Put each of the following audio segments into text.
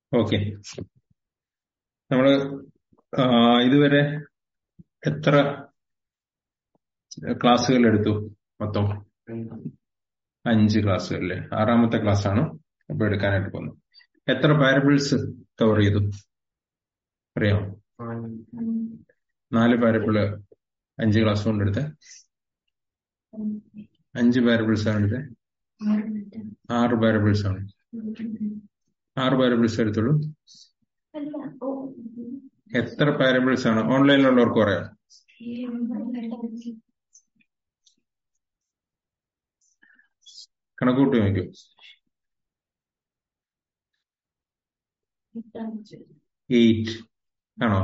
Okay നമ്മള് ആ, ഇതുവരെ എത്ര ക്ലാസ്സുകൾ എടുത്തു മൊത്തം അഞ്ച് ക്ലാസ്സുകളിലെ ആറാമത്തെ ക്ലാസ് ആണ് ഇപ്പൊ എടുക്കാനായിട്ട് പോകുന്നത് എത്ര പാരബിൾസ് കവർ ചെയ്തു അറിയാമോ നാല് പാരബിള് അഞ്ച് ക്ലാസ് കൊണ്ട് എടുത്ത് അഞ്ച് പാരബിൾസ് ആണ് എടുത്തത് ആറ് പാരബിൾസ് ആണ് ആറ് പാരബിൾസ് എടുത്തുള്ളൂ എത്ര പാരബിൾസ് ആണ് ഓൺലൈനിലുള്ളവർക്ക് പറയാം കണക്കൂട്ടി നോക്കൂ എയ്റ്റ് ആണോ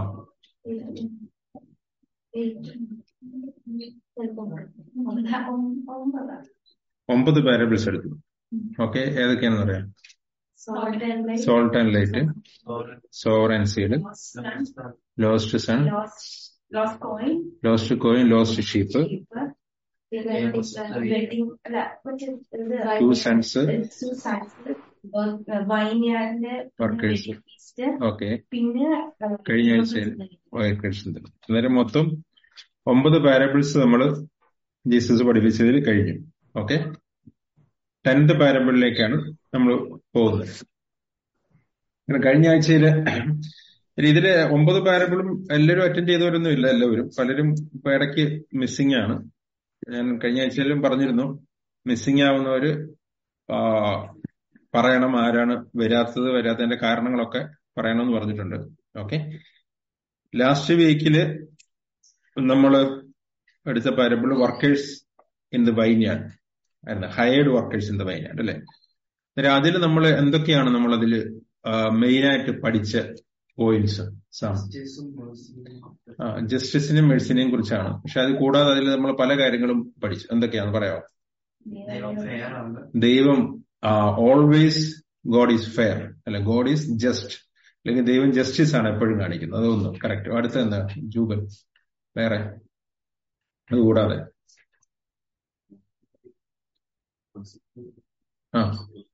ഒമ്പത് പാരബിൾസ് എടുത്തു ഓക്കെ ഏതൊക്കെയാണെന്ന് പറയാം salt and light sower and seed lost son lost coin, lost coin lost sheep sheep, wedding, അല്ല, മറ്റേ ഇത് ടു സൺസ് two sons, വൈൻയാർഡിന്റെ Workers. wedding feast, ഓക്കെ പിന്നെ കഴിഞ്ഞ ആഴ്ചയിൽ വയർക്കേഴ്സ് അന്നേരം മൊത്തം ഒമ്പത് പാരബിൾസ് നമ്മൾ ജീസസ് പഠിപ്പിച്ചതിൽ കഴിഞ്ഞു ഓക്കെ ടെൻത്ത് പാരബിളിലേക്കാണ് നമ്മൾ പോകുന്നത് അങ്ങനെ കഴിഞ്ഞ ആഴ്ചയില് ഇതില് ഒമ്പത് പാരബിളും എല്ലാവരും അറ്റൻഡ് ചെയ്തവരൊന്നും ഇല്ല എല്ലാവരും പലരും ഇപ്പൊ ഇടയ്ക്ക് മിസ്സിംഗ് ആണ് ഞാൻ കഴിഞ്ഞ ആഴ്ചയിലും പറഞ്ഞിരുന്നു മിസ്സിംഗ് ആവുന്നവര് ആ, പറയണം ആരാണ് വരാത്തത് വരാത്തതിന്റെ കാരണങ്ങളൊക്കെ പറയണമെന്ന് പറഞ്ഞിട്ടുണ്ട് ഓക്കെ ലാസ്റ്റ് വീക്കില് നമ്മൾ എടുത്ത parable workers in the vineyard ആയിരുന്നു hired workers in the vineyard അല്ലെ അന്നേരം അതിൽ നമ്മൾ എന്തൊക്കെയാണ് നമ്മൾ അതിൽ മെയിൻ ആയിട്ട് പഠിച്ച പോയിന്റ്സ് സാം ജസ്റ്റിസിനെയും മെഡിസിനെയും കുറിച്ചാണ് പക്ഷെ അത് കൂടാതെ അതിൽ നമ്മൾ പല കാര്യങ്ങളും പഠിച്ചു എന്തൊക്കെയാന്ന് പറയാമോ ദൈവം ഓൾവേസ് ഗോഡ് ഈസ് ഫെയർ അല്ലെ ഗോഡ് ഈസ് ജസ്റ്റ് അല്ലെങ്കിൽ ദൈവം ജസ്റ്റിസ് ആണ് എപ്പോഴും കാണിക്കുന്നത് അതൊന്ന് കറക്റ്റ് അടുത്ത എന്താ ജൂബൽ വേറെ അത് കൂടാതെ ആ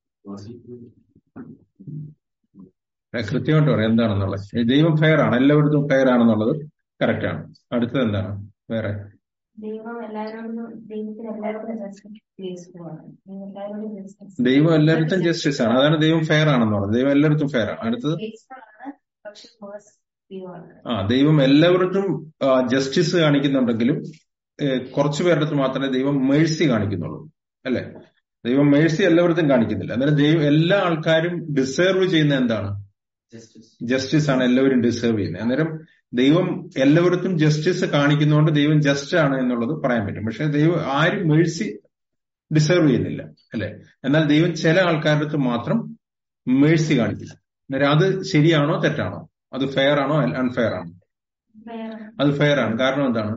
ഏ, കൃത്യമായിട്ട് പറയാം എന്താണെന്നുള്ളത് ഏ, ദൈവം ഫെയർ ആണ് എല്ലായിടത്തും ഫെയർ ആണെന്നുള്ളത് കറക്റ്റ് ആണ് അടുത്തത് എന്താണ് വേറെ ദൈവം എല്ലാവരോടും ദൈവത്തിന് എല്ലാവരോടും ജസ്റ്റിസ് ആണ് ദൈവം എല്ലാവരോടും ജസ്റ്റിസ് ദൈവം എല്ലായിടത്തും ജസ്റ്റിസ് ആണ് അതാണ് ദൈവം ഫെയർ ആണെന്നുള്ളത് ദൈവം എല്ലായിടത്തും ഫെയർ ആണ് അടുത്തത് ആണ് പക്ഷെ merciful ആണ് ആ ദൈവം എല്ലാവരിടത്തും ജസ്റ്റിസ് കാണിക്കുന്നുണ്ടെങ്കിലും ഏഹ്, കുറച്ചു പേരുടെ അടുത്ത് മാത്രമേ ദൈവം മേഴ്സി കാണിക്കുന്നുള്ളൂ അല്ലെ ദൈവം മേഴ്സി എല്ലാവരിടത്തും കാണിക്കുന്നില്ല അന്നേരം ദൈവം എല്ലാ ആൾക്കാരും ഡിസേർവ് ചെയ്യുന്ന എന്താണ് ജസ്റ്റിസ് ആണ് എല്ലാവരും ഡിസേർവ് ചെയ്യുന്നത് അന്നേരം ദൈവം എല്ലാവരിടത്തും ജസ്റ്റിസ് കാണിക്കുന്നതുകൊണ്ട് ദൈവം ജസ്റ്റ് ആണ് എന്നുള്ളത് പറയാൻ പറ്റും പക്ഷെ ദൈവം ആരും മേഴ്സി ഡിസേർവ് ചെയ്യുന്നില്ല അല്ലെ എന്നാൽ ദൈവം ചില ആൾക്കാരുടെ അടുത്ത് മാത്രം മേഴ്സി കാണിക്കില്ല അന്നേരം അത് ശരിയാണോ തെറ്റാണോ അത് ഫെയർ ആണോ അൺഫെയർ ആണോ അത് ഫെയർ ആണ് കാരണം എന്താണ്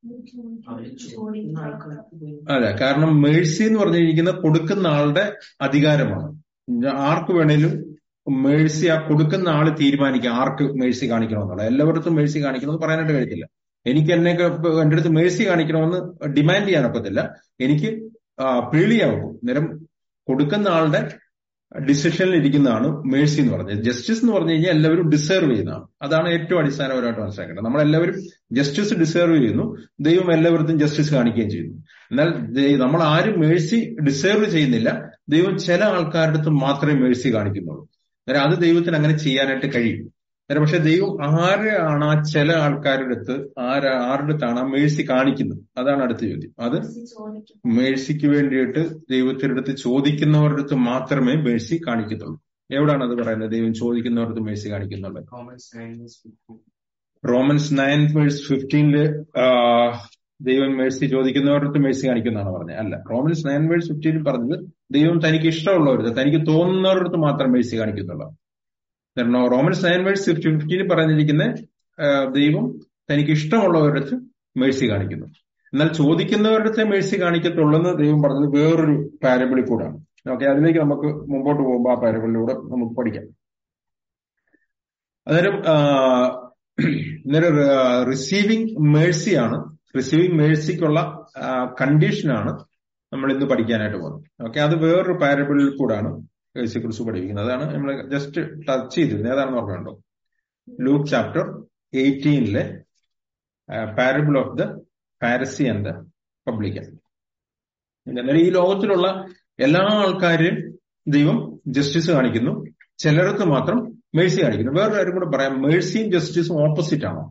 അതെ കാരണം മേഴ്സി എന്ന് പറഞ്ഞിരിക്കുന്നത് കൊടുക്കുന്ന ആളുടെ അധികാരമാണ് ഞ- ആർക്ക് വേണേലും മേഴ്സി ആ കൊടുക്കുന്ന ആള് തീരുമാനിക്കാം ആർക്ക് മേഴ്സി കാണിക്കണമെന്നുള്ളത് എല്ലാവരുടെ മേഴ്സി കാണിക്കണമെന്ന് പറയാനായിട്ട് കഴിയത്തില്ല എനിക്ക് എന്നെയൊക്കെ ഇപ്പൊ എന്റെ അടുത്ത് മേഴ്സി കാണിക്കണമെന്ന് ഡിമാൻഡ് ചെയ്യാനൊക്കത്തില്ല എനിക്ക് പ്രീളിയാവും നേരം കൊടുക്കുന്ന ആളുടെ ഡിസിഷനിൽ ഇരിക്കുന്നതാണ് മേഴ്സി എന്ന് പറഞ്ഞത് ജസ്റ്റിസ് എന്ന് പറഞ്ഞു കഴിഞ്ഞാൽ എല്ലാവരും ഡിസേർവ് ചെയ്യുന്നതാണ് അതാണ് ഏറ്റവും അടിസ്ഥാനപരമായിട്ട് മനസ്സിലാക്കേണ്ടത് നമ്മളെല്ലാവരും ജസ്റ്റിസ് ഡിസേർവ് ചെയ്യുന്നു ദൈവം എല്ലാവർക്കും ജസ്റ്റിസ് കാണിക്കുകയും ചെയ്യുന്നു എന്നാൽ ദൈ- നമ്മൾ ആരും മേഴ്സി ഡിസേർവ് ചെയ്യുന്നില്ല ദൈവം ചില ആൾക്കാരുടെ അടുത്ത് മാത്രമേ മേഴ്സി കാണിക്കുന്നുള്ളൂ അന്നേരം അത് ദൈവത്തിന് അങ്ങനെ ചെയ്യാനായിട്ട് കഴിയും അന്നേരം പക്ഷെ ദൈവം ആരെയാണ് ആ ചില ആൾക്കാരുടെ അടുത്ത് ആരാ ആരുടെ അടുത്താണ് ആ മേഴ്സി കാണിക്കുന്നത് അതാണ് അടുത്ത ചോദ്യം അത് മേഴ്സിക്ക് വേണ്ടിയിട്ട് ദൈവത്തിന്റെ അടുത്ത് ചോദിക്കുന്നവരുടെ അടുത്ത് മാത്രമേ മേഴ്സി കാണിക്കത്തുള്ളൂ എവിടാണ് അത് പറയുന്നത് ദൈവം ചോദിക്കുന്നവരുടെ അടുത്ത് മേഴ്സി കാണിക്കുന്നുള്ളത് റോമൻസ് നയൻ വേഴ്സ് ഫിഫ്റ്റീനില് ദൈവം മേഴ്സി ചോദിക്കുന്നവരുടെ അടുത്ത് മേഴ്സി കാണിക്കുന്നതാണ് പറഞ്ഞത് അല്ല റോമൻസ് നയൻ വേഴ്സ് ഫിഫ്റ്റീനിൽ പറഞ്ഞത് ദൈവം തനിക്ക് ഇഷ്ടമുള്ളവരുടെ തനിക്ക് തോന്നുന്നവരുടെ അടുത്ത് മാത്രം മേഴ്സി കാണിക്കുന്നുള്ളൂ കാരണം റോമൻസ് നയൻ വേഴ്സ് ഫിഫ്റ്റീനിൽ പറഞ്ഞിരിക്കുന്ന ആ, ദൈവം തനിക്ക് ഇഷ്ടമുള്ളവരുടെ അടുത്ത് മേഴ്സി കാണിക്കുന്നു എന്നാൽ ചോദിക്കുന്നവരുടെ അടുത്ത് മേഴ്സി കാണിക്കത്തുള്ളെന്ന് ദൈവം പറഞ്ഞത് വേറൊരു പാരബിളിൽ കൂടാണ് ഓക്കെ അതിലേക്ക് നമുക്ക് മുമ്പോട്ട് പോകുമ്പോൾ ആ പാരബിളിലൂടെ നമുക്ക് പഠിക്കാം അന്നേരം ആ, അന്നേരം റിസീവിങ് മേഴ്സിയാണ് റിസീവിങ് മേഴ്സിക്കുള്ള കണ്ടീഷനാണ് നമ്മൾ ഇന്ന് പഠിക്കാനായിട്ട് പോകുന്നത് ഓക്കെ അത് വേറൊരു പാരബിളിൽ കൂടാണ് യേശു ക്രിസ്തു പഠിപ്പിക്കുന്നത് അതാണ് നമ്മൾ ജസ്റ്റ് ടച്ച് ചെയ്തിരുന്നത് ഏതാണെന്ന് ഓർമ്മയുണ്ടോ ലൂക്ക് ചാപ്റ്റർ എയ്റ്റീനിലെ parable of the Pharisee and the publican എന്നാൽ ഈ ലോകത്തിലുള്ള എല്ലാ ആൾക്കാരെയും ദൈവം ജസ്റ്റിസ് കാണിക്കുന്നു ചിലർക്ക് മാത്രം മേഴ്സി കാണിക്കുന്നു വേറൊരു കാര്യം കൂടെ പറയാം മേഴ്സിയും ജസ്റ്റിസും ഓപ്പോസിറ്റ് ആണോ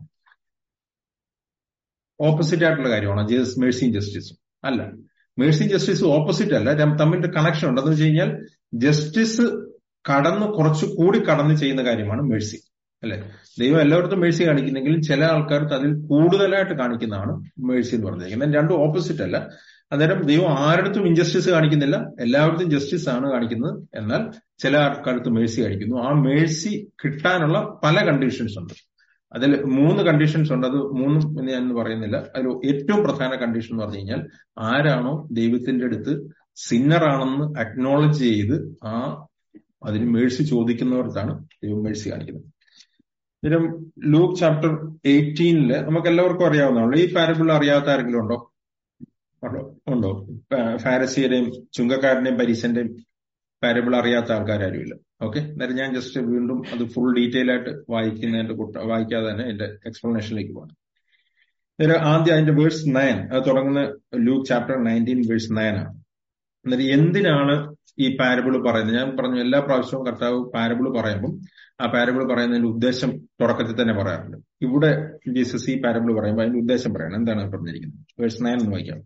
ഓപ്പോസിറ്റ് ആയിട്ടുള്ള കാര്യമാണോ മേഴ്സിയും ജസ്റ്റിസും അല്ല മേഴ്സിയും ജസ്റ്റിസും ഓപ്പോസിറ്റ് അല്ല തമ്മിൽ കണക്ഷൻ ഉണ്ട് എന്ന് വെച്ച് കഴിഞ്ഞാൽ ജസ്റ്റിസ് കടന്ന് കുറച്ച് കൂടി കടന്ന് ചെയ്യുന്ന കാര്യമാണ് മേഴ്സി അല്ലെ ദൈവം എല്ലായിടത്തും മേഴ്സി കാണിക്കുന്നെങ്കിലും ചില ആൾക്കാർക്ക് അതിൽ കൂടുതലായിട്ട് കാണിക്കുന്നതാണ് മേഴ്സി എന്ന് പറഞ്ഞിരിക്കുന്നത് രണ്ടും ഓപ്പോസിറ്റ് അല്ല അന്നേരം ദൈവം ആരിടത്തും ഇൻജസ്റ്റിസ് കാണിക്കുന്നില്ല എല്ലായിടത്തും ജസ്റ്റിസ് ആണ് കാണിക്കുന്നത് എന്നാൽ ചില ആൾക്കാർക്ക് മേഴ്സി കാണിക്കുന്നു ആ മേഴ്സി കിട്ടാനുള്ള പല കണ്ടീഷൻസ് ഉണ്ട് അതിൽ മൂന്ന് കണ്ടീഷൻസ് ഉണ്ട് അത് മൂന്നും എന്ന് ഞാൻ പറയുന്നില്ല അതിൽ ഏറ്റവും പ്രധാന കണ്ടീഷൻ എന്ന് പറഞ്ഞു കഴിഞ്ഞാൽ ആരാണോ ദൈവത്തിന്റെ അടുത്ത് സിന്നറാണെന്ന് അക്നോളജ് ചെയ്ത് ആ അതിന് മേഴ്സി ചോദിക്കുന്നവർക്കാണ് ദൈവം മേഴ്സി കാണിക്കുന്നത് ഇതിലും ലൂക്ക് ചാപ്റ്റർ എയ്റ്റീനില് നമുക്ക് എല്ലാവർക്കും അറിയാവുന്നതാണ് ഈ പാരബിൾ അറിയാത്ത ആരെങ്കിലും ഉണ്ടോ ഉണ്ടോ ഉണ്ടോ ഫാരസിയുടെയും ചുങ്കക്കാരന്റെയും പരീശന്റെയും പാരബിൾ അറിയാത്ത ആൾക്കാരും ഇല്ല ഓക്കെ അന്നേരം ഞാൻ ജസ്റ്റ് വീണ്ടും അത് ഫുൾ ഡീറ്റെയിൽ ആയിട്ട് വായിക്കുന്നതിന്റെ കൂട്ട വായിക്കാതെ തന്നെ എന്റെ എക്സ്പ്ലനേഷനിലേക്ക് പോകണം അന്നേരം ആദ്യം അതിന്റെ വേഴ്സ് നയൻ അത് തുടങ്ങുന്ന Luke chapter nineteen verse nine ആണ് അന്നേരം എന്തിനാണ് ഈ പാരബിൾ പറയുന്നത് ഞാൻ പറഞ്ഞു എല്ലാ പ്രാവശ്യവും കർത്താവ് പാരബിൾ പറയുമ്പോൾ ആ പാരബിൾ പറയുന്നതിന്റെ ഉദ്ദേശം തുടക്കത്തിൽ തന്നെ പറയാറുണ്ട് ഇവിടെ ജീസസ് ഈ പാരബിൾ പറയുമ്പോൾ അതിന്റെ ഉദ്ദേശം പറയണം എന്താണ് പറഞ്ഞിരിക്കുന്നത് വേഴ്സ് നയൻ എന്ന് വായിക്കാം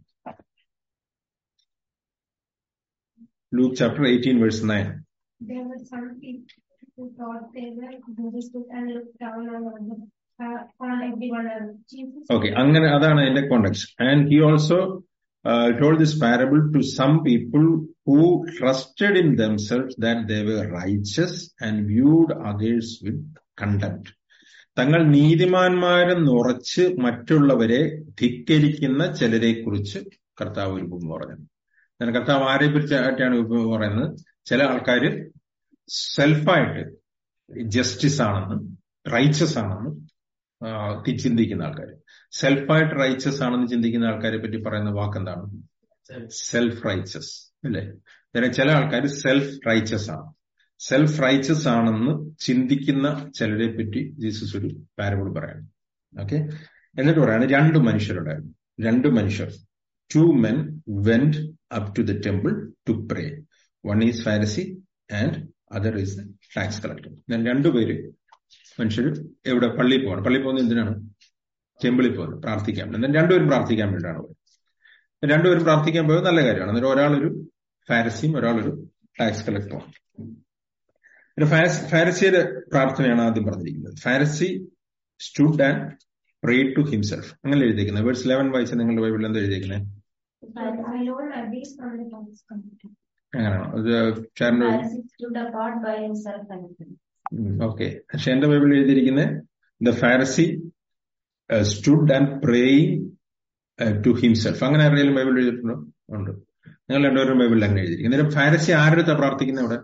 Luke chapter 18 verse 9. There were some people who thought they were understood and looked down on them, uh, on everyone else. Jesus Okay, അങ്ങനെ അതാണ് അതിന്റെ context and he also told this parable to some people who trusted in themselves that they were righteous and viewed others with contempt തങ്ങൾ നീതിമാന്മാരെന്ന് ഉറച്ച് മറ്റുള്ളവരെ ധിക്കരിക്കുന്ന ചിലരെ കുറിച്ച് കർത്താവ് ഒരു ഉപമ പറഞ്ഞു ഞാൻ കർത്താവ് ആരെ കുറിച്ചായിട്ടാണ് ഉപമ പറയുന്നത് ചില ആൾക്കാര് സെൽഫായിട്ട് ജസ്റ്റിസ് ആണെന്ന് റൈച്ചസ് ആണെന്ന് ചിന്തിക്കുന്ന ആൾക്കാർ സെൽഫായിട്ട് റൈച്ചസ് ആണെന്ന് ചിന്തിക്കുന്ന ആൾക്കാരെ പറ്റി പറയുന്ന വാക്ക് എന്താണ് സെൽഫ് റൈച്ചസ് അല്ലേ അന്നേരം ചില ആൾക്കാർ സെൽഫ് റൈച്ചസ് ആണ് സെൽഫ് റൈച്ചസ് ആണെന്ന് ചിന്തിക്കുന്ന ചിലരെ പറ്റി ജീസസ് ഒരു പാരബിൾ പറയാണ് ഓക്കെ എന്നിട്ട് പറയാണ് രണ്ട് മനുഷ്യരുണ്ടായിരുന്നു രണ്ട് മനുഷ്യർ two men went up to the temple to pray one is Pharisee and other is tax collector ഞാൻ രണ്ടുപേര് മനുഷ്യർ എവിടെ പള്ളിയിൽ പോകണം പള്ളിയിൽ പോകുന്നത് എന്തിനാണ് ടെമ്പിളിൽ പോകുന്നത് പ്രാർത്ഥിക്കാൻ എന്നാൽ രണ്ടുപേരും പ്രാർത്ഥിക്കാൻ വേണ്ടിയിട്ടാണ് പോയത് രണ്ടുപേരും പ്രാർത്ഥിക്കാൻ പോയത് നല്ല കാര്യമാണ് അന്നേരം ഒരാളൊരു ഫാരസിയും ഒരാളൊരു ടാക്സ് കളക്ടറുമാണ് ഫാരസിയുടെ പ്രാർത്ഥനയാണ് ആദ്യം പറഞ്ഞിരിക്കുന്നത് Pharisee stood and pray to himself അങ്ങനെ എഴുതിയിരിക്കുന്നത് വേഴ്സ് ലെവൻ വായിച്ച നിങ്ങളുടെ ബൈബിളിൽ എന്താ എഴുതിയിരിക്കുന്നത് alone agrees from the tax collector. അങ്ങനെയാണോ അത് ചേട്ടൻ്റെ Pharisee stood apart by himself and okay പക്ഷെ എന്റെ ബൈബിളിൽ എഴുതിയിരിക്കുന്നത് the Pharisee stood and praying to himself അങ്ങനെ ആരുടെയും ബൈബിൾ എഴുതിയിട്ടുണ്ടോ ഉണ്ട് നിങ്ങൾ രണ്ടുപേരും ബൈബിളിൽ അങ്ങനെ എഴുതിയിരിക്കുന്നത് അന്നേരം ഫാരസി ആരുടെ പ്രാർത്ഥിക്കുന്നത് അവിടെ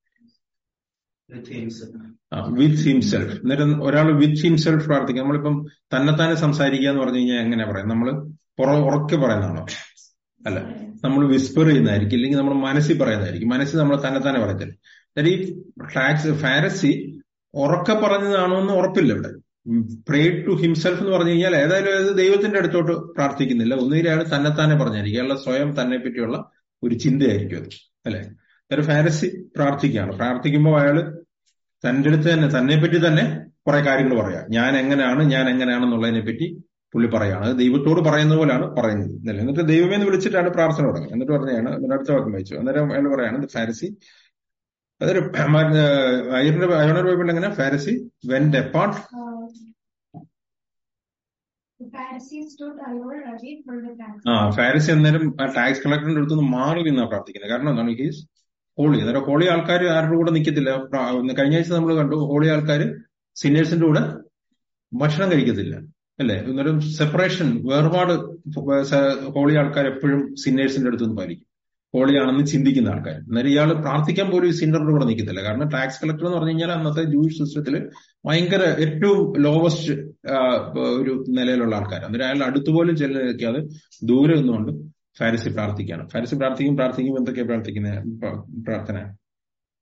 വിത്ത് ഹിംസെൽഫ് അന്നേരം ഒരാൾ വിത്ത് ഹിംസെൽഫ് പ്രാർത്ഥിക്കുക നമ്മളിപ്പം തന്നെത്താനെ സംസാരിക്കുക എന്ന് പറഞ്ഞു കഴിഞ്ഞാൽ എങ്ങനെ പറയാം നമ്മൾ പുറ ഉറക്കെ പറയുന്നതാണോ അല്ല നമ്മൾ വിസ്പർ ചെയ്യുന്നതായിരിക്കും ഇല്ലെങ്കിൽ നമ്മൾ മനസ്സിൽ പറയുന്നതായിരിക്കും മനസ്സിൽ നമ്മൾ തന്നെത്താനെ പറയത്തില്ല അന്നേരം ഈ ടാക്സ് ഫാരസി ഉറക്കെ പറഞ്ഞതാണോ എന്ന് ഉറപ്പില്ല ഇവിടെ പ്രേ ടു ഹിംസെൽഫ് എന്ന് പറഞ്ഞു കഴിഞ്ഞാൽ ഏതായാലും അത് ദൈവത്തിന്റെ അടുത്തോട്ട് പ്രാർത്ഥിക്കുന്നില്ല ഒന്നുകിൽ അയാൾ തന്നെത്താനെ പറഞ്ഞായിരിക്കും അയാളുടെ സ്വയം തന്നെ പറ്റിയുള്ള ഒരു ചിന്തയായിരിക്കും അത് അല്ലെ ഒരു ഫാരസി പ്രാർത്ഥിക്കുകയാണ് പ്രാർത്ഥിക്കുമ്പോൾ അയാള് തന്റെ അടുത്ത് തന്നെ തന്നെ പറ്റി തന്നെ കുറെ കാര്യങ്ങൾ പറയാം ഞാൻ എങ്ങനെയാണ് ഞാൻ എങ്ങനെയാണെന്നുള്ളതിനെ പറ്റി പുള്ളി പറയാണ് അത് ദൈവത്തോട് പറയുന്ന പോലാണ് പറയുന്നത് അല്ലേ എന്നിട്ട് ദൈവമേ എന്ന് വിളിച്ചിട്ടാണ് പ്രാർത്ഥന തുടങ്ങുന്നത് എന്നിട്ട് പറഞ്ഞാണ് എന്നിട്ട് അടുത്ത വാക്യം വായിച്ചു അന്നേരം അയാൾ പറയാണ് ഫാരസി അതൊരു അയ്യറിന്റെ അയ്യണർ ബൈബിൾ എങ്ങനെ Pharisee went depart Uh, the Pharisee stood alone agreed from the tax ആ ഫാരിസി അന്നേരം ആ ടാക്സ് കളക്ടറിന്റെ അടുത്തുനിന്ന് മാറി നിന്നാ പ്രാർത്ഥിക്കുന്നത് കാരണം എന്താണ് ഹീസ് ഹോളി അന്നേരം ഹോളി ആൾക്കാർ ആരുടെ കൂടെ നിൽക്കത്തില്ല പ്രാ- കഴിഞ്ഞ ആഴ്ച നമ്മൾ കണ്ടു ഹോളി ആൾക്കാർ സീനിയേഴ്സിന്റെ കൂടെ ഭക്ഷണം കഴിക്കത്തില്ല അല്ലെ അന്നേരം സെപ്പറേഷൻ വേർപാട് ഹോളി ആൾക്കാർ എപ്പോഴും സീനിയേഴ്സിന്റെ അടുത്ത് നിന്ന് പാലിക്കും ഹോളിയാണെന്ന് ചിന്തിക്കുന്ന ആൾക്കാർ അന്നേരം ഇയാൾ പ്രാർത്ഥിക്കാൻ പോലും ഈ സിന്നറിന്റെ കൂടെ നിൽക്കത്തില്ല കാരണം ടാക്സ് കളക്ടർ എന്ന് പറഞ്ഞു കഴിഞ്ഞാൽ അന്നത്തെ ജൂയിഷ് സിസ്റ്റത്തിൽ ഭയങ്കര ഏറ്റവും ലോവസ്റ്റ് ഒരു നിലയിലുള്ള ആൾക്കാർ അന്നേരം അയാൾ അടുത്തുപോലും ചെല്ലു നിൽക്കാതെ ദൂരെ നിന്നുകൊണ്ട് ഫാരിസി പ്രാർത്ഥിക്കുകയാണ് ഫാരിസി പ്രാർത്ഥിക്കും പ്രാർത്ഥിക്കും എന്തൊക്കെയാ പ്രാർത്ഥിക്കുന്നത് പ്രാർത്ഥന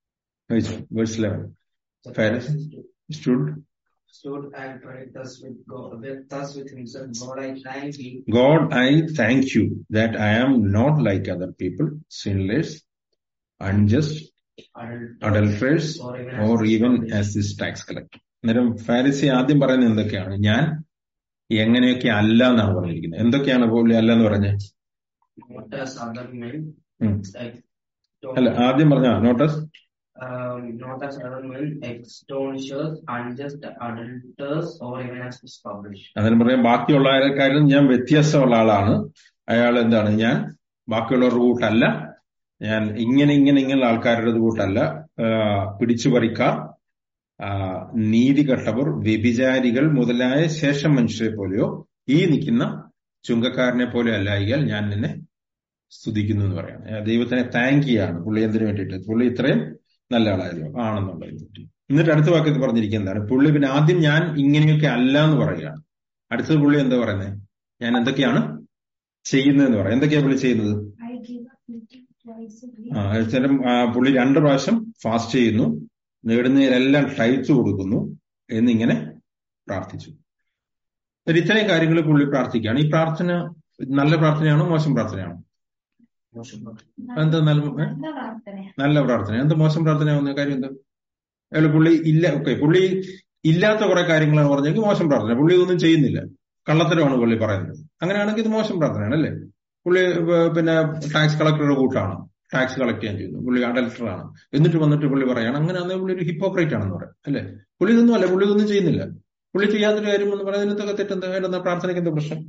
verse eleven Pharisee stood stood and prayed thus with God, with, thus with himself, God, I thank you God, I thank you that I am not like other people, sinless, unjust, adulterers, or even or as even as this tax collector. അന്നേരം ഫാരിസി ആദ്യം പറയുന്നത് എന്തൊക്കെയാണ് ഞാൻ എങ്ങനെയൊക്കെ അല്ല എന്നാണ് പറഞ്ഞിരിക്കുന്നത് എന്തൊക്കെയാണ് പുള്ളി അല്ല എന്ന് പറഞ്ഞത് not as other men, ഉം. like അല്ല ആദ്യം പറഞ്ഞ നോട്ടസ് um, not as other men, extortioners, unjust adulterers, or even as this published. അതിന് പറയാം ബാക്കിയുള്ള ആൾക്കാരും ഞാൻ വ്യത്യാസമുള്ള ആളാണ് അയാൾ എന്താണ് ഞാൻ ബാക്കിയുള്ളവരുടെ കൂട്ടല്ല ഞാൻ ഇങ്ങനെ ഇങ്ങനെ ഇങ്ങനെ ആൾക്കാരുടെ കൂട്ടല്ല ആ, പിടിച്ചുപറിക്കാർ ആ, നീതി കെട്ടവർ വ്യഭിചാരികൾ മുതലായ ശേഷം മനുഷ്യരെ പോലെയോ ഈ നിൽക്കുന്ന ചുങ്കക്കാരനെ പോലെ അല്ലായികൾ ഞാൻ നിന്നെ സ്തുതിക്കുന്നു എന്ന് പറയാം ആ, ദൈവത്തിനെ താങ്ക് ചെയ്യാണ് പുള്ളി എന്തിനു വേണ്ടിയിട്ട് പുള്ളി ഇത്രയും നല്ല ആളായല്ലോ ആണെന്നുള്ളതിന് വേണ്ടി എന്നിട്ട് അടുത്ത വാക്യത്തിൽ പറഞ്ഞിരിക്കുന്നത് എന്താണ് പുള്ളി പിന്നെ ആദ്യം ഞാൻ ഇങ്ങനെയൊക്കെ അല്ല എന്ന് പറയുകയാണ് അടുത്തത് പുള്ളി എന്താ പറയുന്നത് ഞാൻ എന്തൊക്കെയാണ് ചെയ്യുന്നതെന്ന് പറയാം എന്തൊക്കെയാ പുള്ളി ചെയ്യുന്നത് I give up eating twice a week. ആ ചില ആ, പുള്ളി രണ്ട് പ്രാവശ്യം ഫാസ്റ്റ് ചെയ്യുന്നു നേടുന്നതിലെല്ലാം ടൈറ്റ്സ് കൊടുക്കുന്നു എന്നിങ്ങനെ പ്രാർത്ഥിച്ചു എന്നിട്ട് ഇത്രയും കാര്യങ്ങൾ പുള്ളി പ്രാർത്ഥിക്കുകയാണ് ഈ പ്രാർത്ഥന നല്ല പ്രാർത്ഥനയാണോ മോശം പ്രാർത്ഥനയാണോ എന്താ നല്ല ഏ? നല്ല പ്രാർത്ഥനയാണ് നല്ല പ്രാർത്ഥന എന്താ മോശം പ്രാർത്ഥനയാവുന്ന കാര്യം എന്താ അയാൾ പുള്ളി ഇല്ല ഓക്കെ പുള്ളി ഇല്ലാത്ത കുറെ കാര്യങ്ങളാണ് പറഞ്ഞെങ്കിൽ മോശം പ്രാർത്ഥന പുള്ളി ഇതൊന്നും ചെയ്യുന്നില്ല കള്ളത്തരമാണ് പുള്ളി പറയുന്നത് അങ്ങനെയാണെങ്കിൽ ഇത് മോശം പ്രാർത്ഥനയാണ് അല്ലേ പുള്ളി ഏർ, പിന്നെ ടാക്സ് കളക്ടറുടെ കൂട്ടാണ് ടാക്സ് കളക്ട് ചെയ്യാൻ ചെയ്യുന്നു പുള്ളി അഡൽട്ടറാണ് എന്നിട്ട് വന്നിട്ട് പുള്ളി പറയാണ് അങ്ങനെയാണെങ്കിൽ പുള്ളി ഒരു ഹിപ്പോക്രൈറ്റ് ആണെന്ന് പറയാം അല്ലേ പുള്ളി ഇതൊന്നും അല്ല പുള്ളി ഇതൊന്നും ചെയ്യുന്നില്ല പുള്ളി ചെയ്യാത്തൊരു കാര്യം എന്ന് പറയുന്നതിനൊക്കെ തെറ്റെന്താ എന്താ പ്രാർത്ഥനയ്ക്ക് എന്താ പ്രശ്നം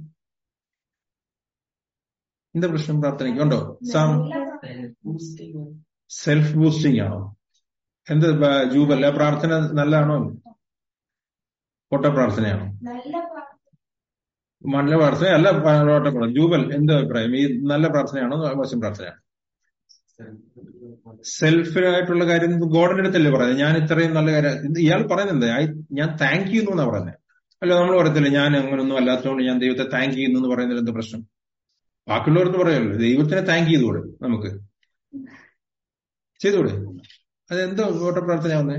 എന്താ പ്രശ്നം പ്രാർത്ഥനയ്ക്ക് ഉണ്ടോ സാം Boosting. സെൽഫ് ബൂസ്റ്റിംഗ് ആണോ എന്ത് ബ- ജൂബല്ല പ്രാർത്ഥന നല്ലതാണോ ഓട്ട പ്രാർത്ഥനയാണോ നല്ല പ്രാർത്ഥന നല്ല പ്രാർത്ഥന അല്ല ഓട്ട പ്രാർത്ഥന ജൂബൽ എന്ത് അഭിപ്രായം ഈ നല്ല പ്രാർത്ഥനയാണോ മോശം പ്രാർത്ഥനയാണോ സെൽഫിനായിട്ടുള്ള കാര്യം ഗോഡിന്റെ അടുത്തല്ലേ പറയുന്നത് ഞാൻ ഇത്രയും നല്ല കാര്യം ഇത് ഇയാൾ പറയുന്നത് I- ഞാൻ താങ്ക് ചെയ്യുന്നു എന്നാ പറയുന്നത് അല്ല നമ്മൾ പറയത്തില്ല ഞാൻ അങ്ങനൊന്നും അല്ലാത്തതുകൊണ്ട് ഞാൻ ദൈവത്തെ താങ്ക് ചെയ്യുന്നു എന്ന് പറയുന്നതിൽ എന്ത് പ്രശ്നം ബാക്കിയുള്ളവർക്ക് പറയാമല്ലോ ദൈവത്തിനെ താങ്ക് ചെയ്തുകൂടെ നമുക്ക് ചെയ്തുകൂടെ അതെന്തോ ഓട്ട പ്രാർത്ഥനയാവുന്നേ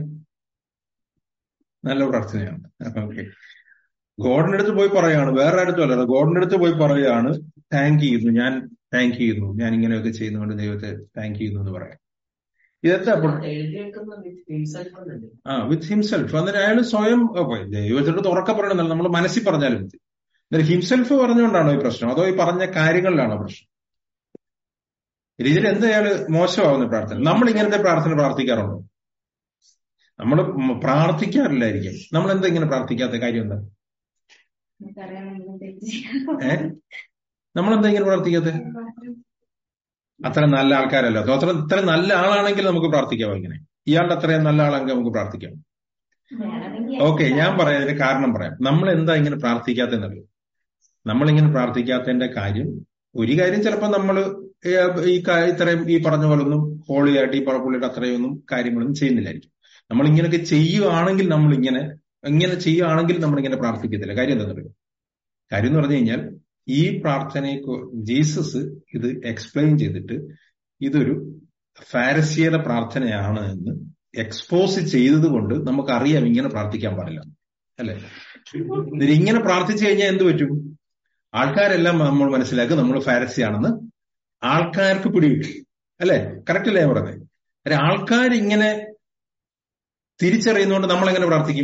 നല്ല പ്രാർത്ഥനയാണ് ഓക്കെ ഗോഡിന്റെ അടുത്ത് പോയി പറയാണ് വേറെ അടുത്തും അല്ല ഗോഡിന്റെ അടുത്ത് പോയി പറയാണ് താങ്ക് ചെയ്യുന്നു ഞാൻ താങ്ക് ചെയ്യുന്നു ഞാൻ ഇങ്ങനെയൊക്കെ ചെയ്യുന്നതുകൊണ്ട് ദൈവത്തെ താങ്ക് ചെയ്യുന്നു എന്ന് പറയാം ഇതെന്താ അപ്പോൾ എഴുതി വെക്കുന്ന with himself എന്നല്ലേ? ആ വിത്ത് ഹിംസെൽഫ് എന്നിട്ട് അയാൾ സ്വയം ഓ, ദൈവത്തിന്റെ ഉറക്കെ പറയണമെന്നല്ല നമ്മൾ മനസ്സിൽ പറഞ്ഞാലും മതി എന്നിട്ട് ഹിംസെൽഫ് പറഞ്ഞുകൊണ്ടാണോ ഈ പ്രശ്നം അതോ ഈ പറഞ്ഞ കാര്യങ്ങളിലാണോ പ്രശ്നം ഇതിൽ എന്താ അയാൾ മോശമാവുന്ന പ്രാർത്ഥന നമ്മൾ ഇങ്ങനത്തെ പ്രാർത്ഥന പ്രാർത്ഥിക്കാറുണ്ടോ നമ്മൾ പ്രാർത്ഥിക്കാറില്ലായിരിക്കും നമ്മൾ എന്താ ഇങ്ങനെ പ്രാർത്ഥിക്കാത്ത കാര്യം എന്താ നമുക്കറിയാം നമ്മൾ തെറ്റ് ചെയ്യാം. ഏ നമ്മളെന്താ ഇങ്ങനെ പ്രാർത്ഥിക്കാത്ത അത്ര നല്ല ആൾക്കാരല്ല അതോ അത്ര ഇത്ര നല്ല ആളാണെങ്കിൽ നമുക്ക് പ്രാർത്ഥിക്കാമോ ഇങ്ങനെ ഇയാളുടെ അത്രയും നല്ല ആളാണെങ്കിൽ നമുക്ക് പ്രാർത്ഥിക്കാം വേണമെങ്കിൽ ഓക്കെ ഞാൻ പറയാം അതിന്റെ കാരണം പറയാം നമ്മൾ എന്താ ഇങ്ങനെ പ്രാർത്ഥിക്കാത്തെന്നറിയോ നമ്മളിങ്ങനെ പ്രാർത്ഥിക്കാത്തതിന്റെ കാര്യം ഒരു കാര്യം ചിലപ്പോൾ നമ്മൾ ഈ കാ- ഇത്രയും ഈ പറഞ്ഞ പോലൊന്നും ഹോളി ആയിട്ട് ഈ പറഞ്ഞ പുള്ളിയുടെ അത്രയൊന്നും കാര്യങ്ങളൊന്നും ചെയ്യുന്നില്ലായിരിക്കും നമ്മൾ ഇങ്ങനെയൊക്കെ ചെയ്യുവാണെങ്കിൽ നമ്മൾ ഇങ്ങനെ ഇങ്ങനെ ചെയ്യുകയാണെങ്കിൽ നമ്മൾ ഇങ്ങനെ പ്രാർത്ഥിക്കത്തില്ല കാര്യം എന്താണെന്നറിയോ കാര്യം എന്ന് പറഞ്ഞു കഴിഞ്ഞാൽ ഈ പ്രാർത്ഥനയെ കു- ജീസസ് ഇത് എക്സ്പ്ലെയിൻ ചെയ്തിട്ട് ഇതൊരു ഫാരസിയുടെ പ്രാർത്ഥനയാണ് എന്ന് എക്സ്പോസ് ചെയ്തത് കൊണ്ട് നമുക്കറിയാം ഇങ്ങനെ പ്രാർത്ഥിക്കാൻ പാടില്ല അല്ലെ എന്നിട്ട് ഇങ്ങനെ പ്രാർത്ഥിച്ചു കഴിഞ്ഞാൽ എന്ത് പറ്റും ആൾക്കാരെല്ലാം നമ്മൾ മനസ്സിലാക്കും നമ്മൾ ഫാരസി ആണെന്ന് ആൾക്കാർക്ക് പിടികിട്ടും അല്ലെ കറക്റ്റ് അല്ലേ ഞാൻ പറഞ്ഞത് അല്ലെ ആൾക്കാർ ഇങ്ങനെ തിരിച്ചറിയുന്നതുകൊണ്ട് നമ്മൾ എങ്ങനെ പ്രാർത്ഥിക്കും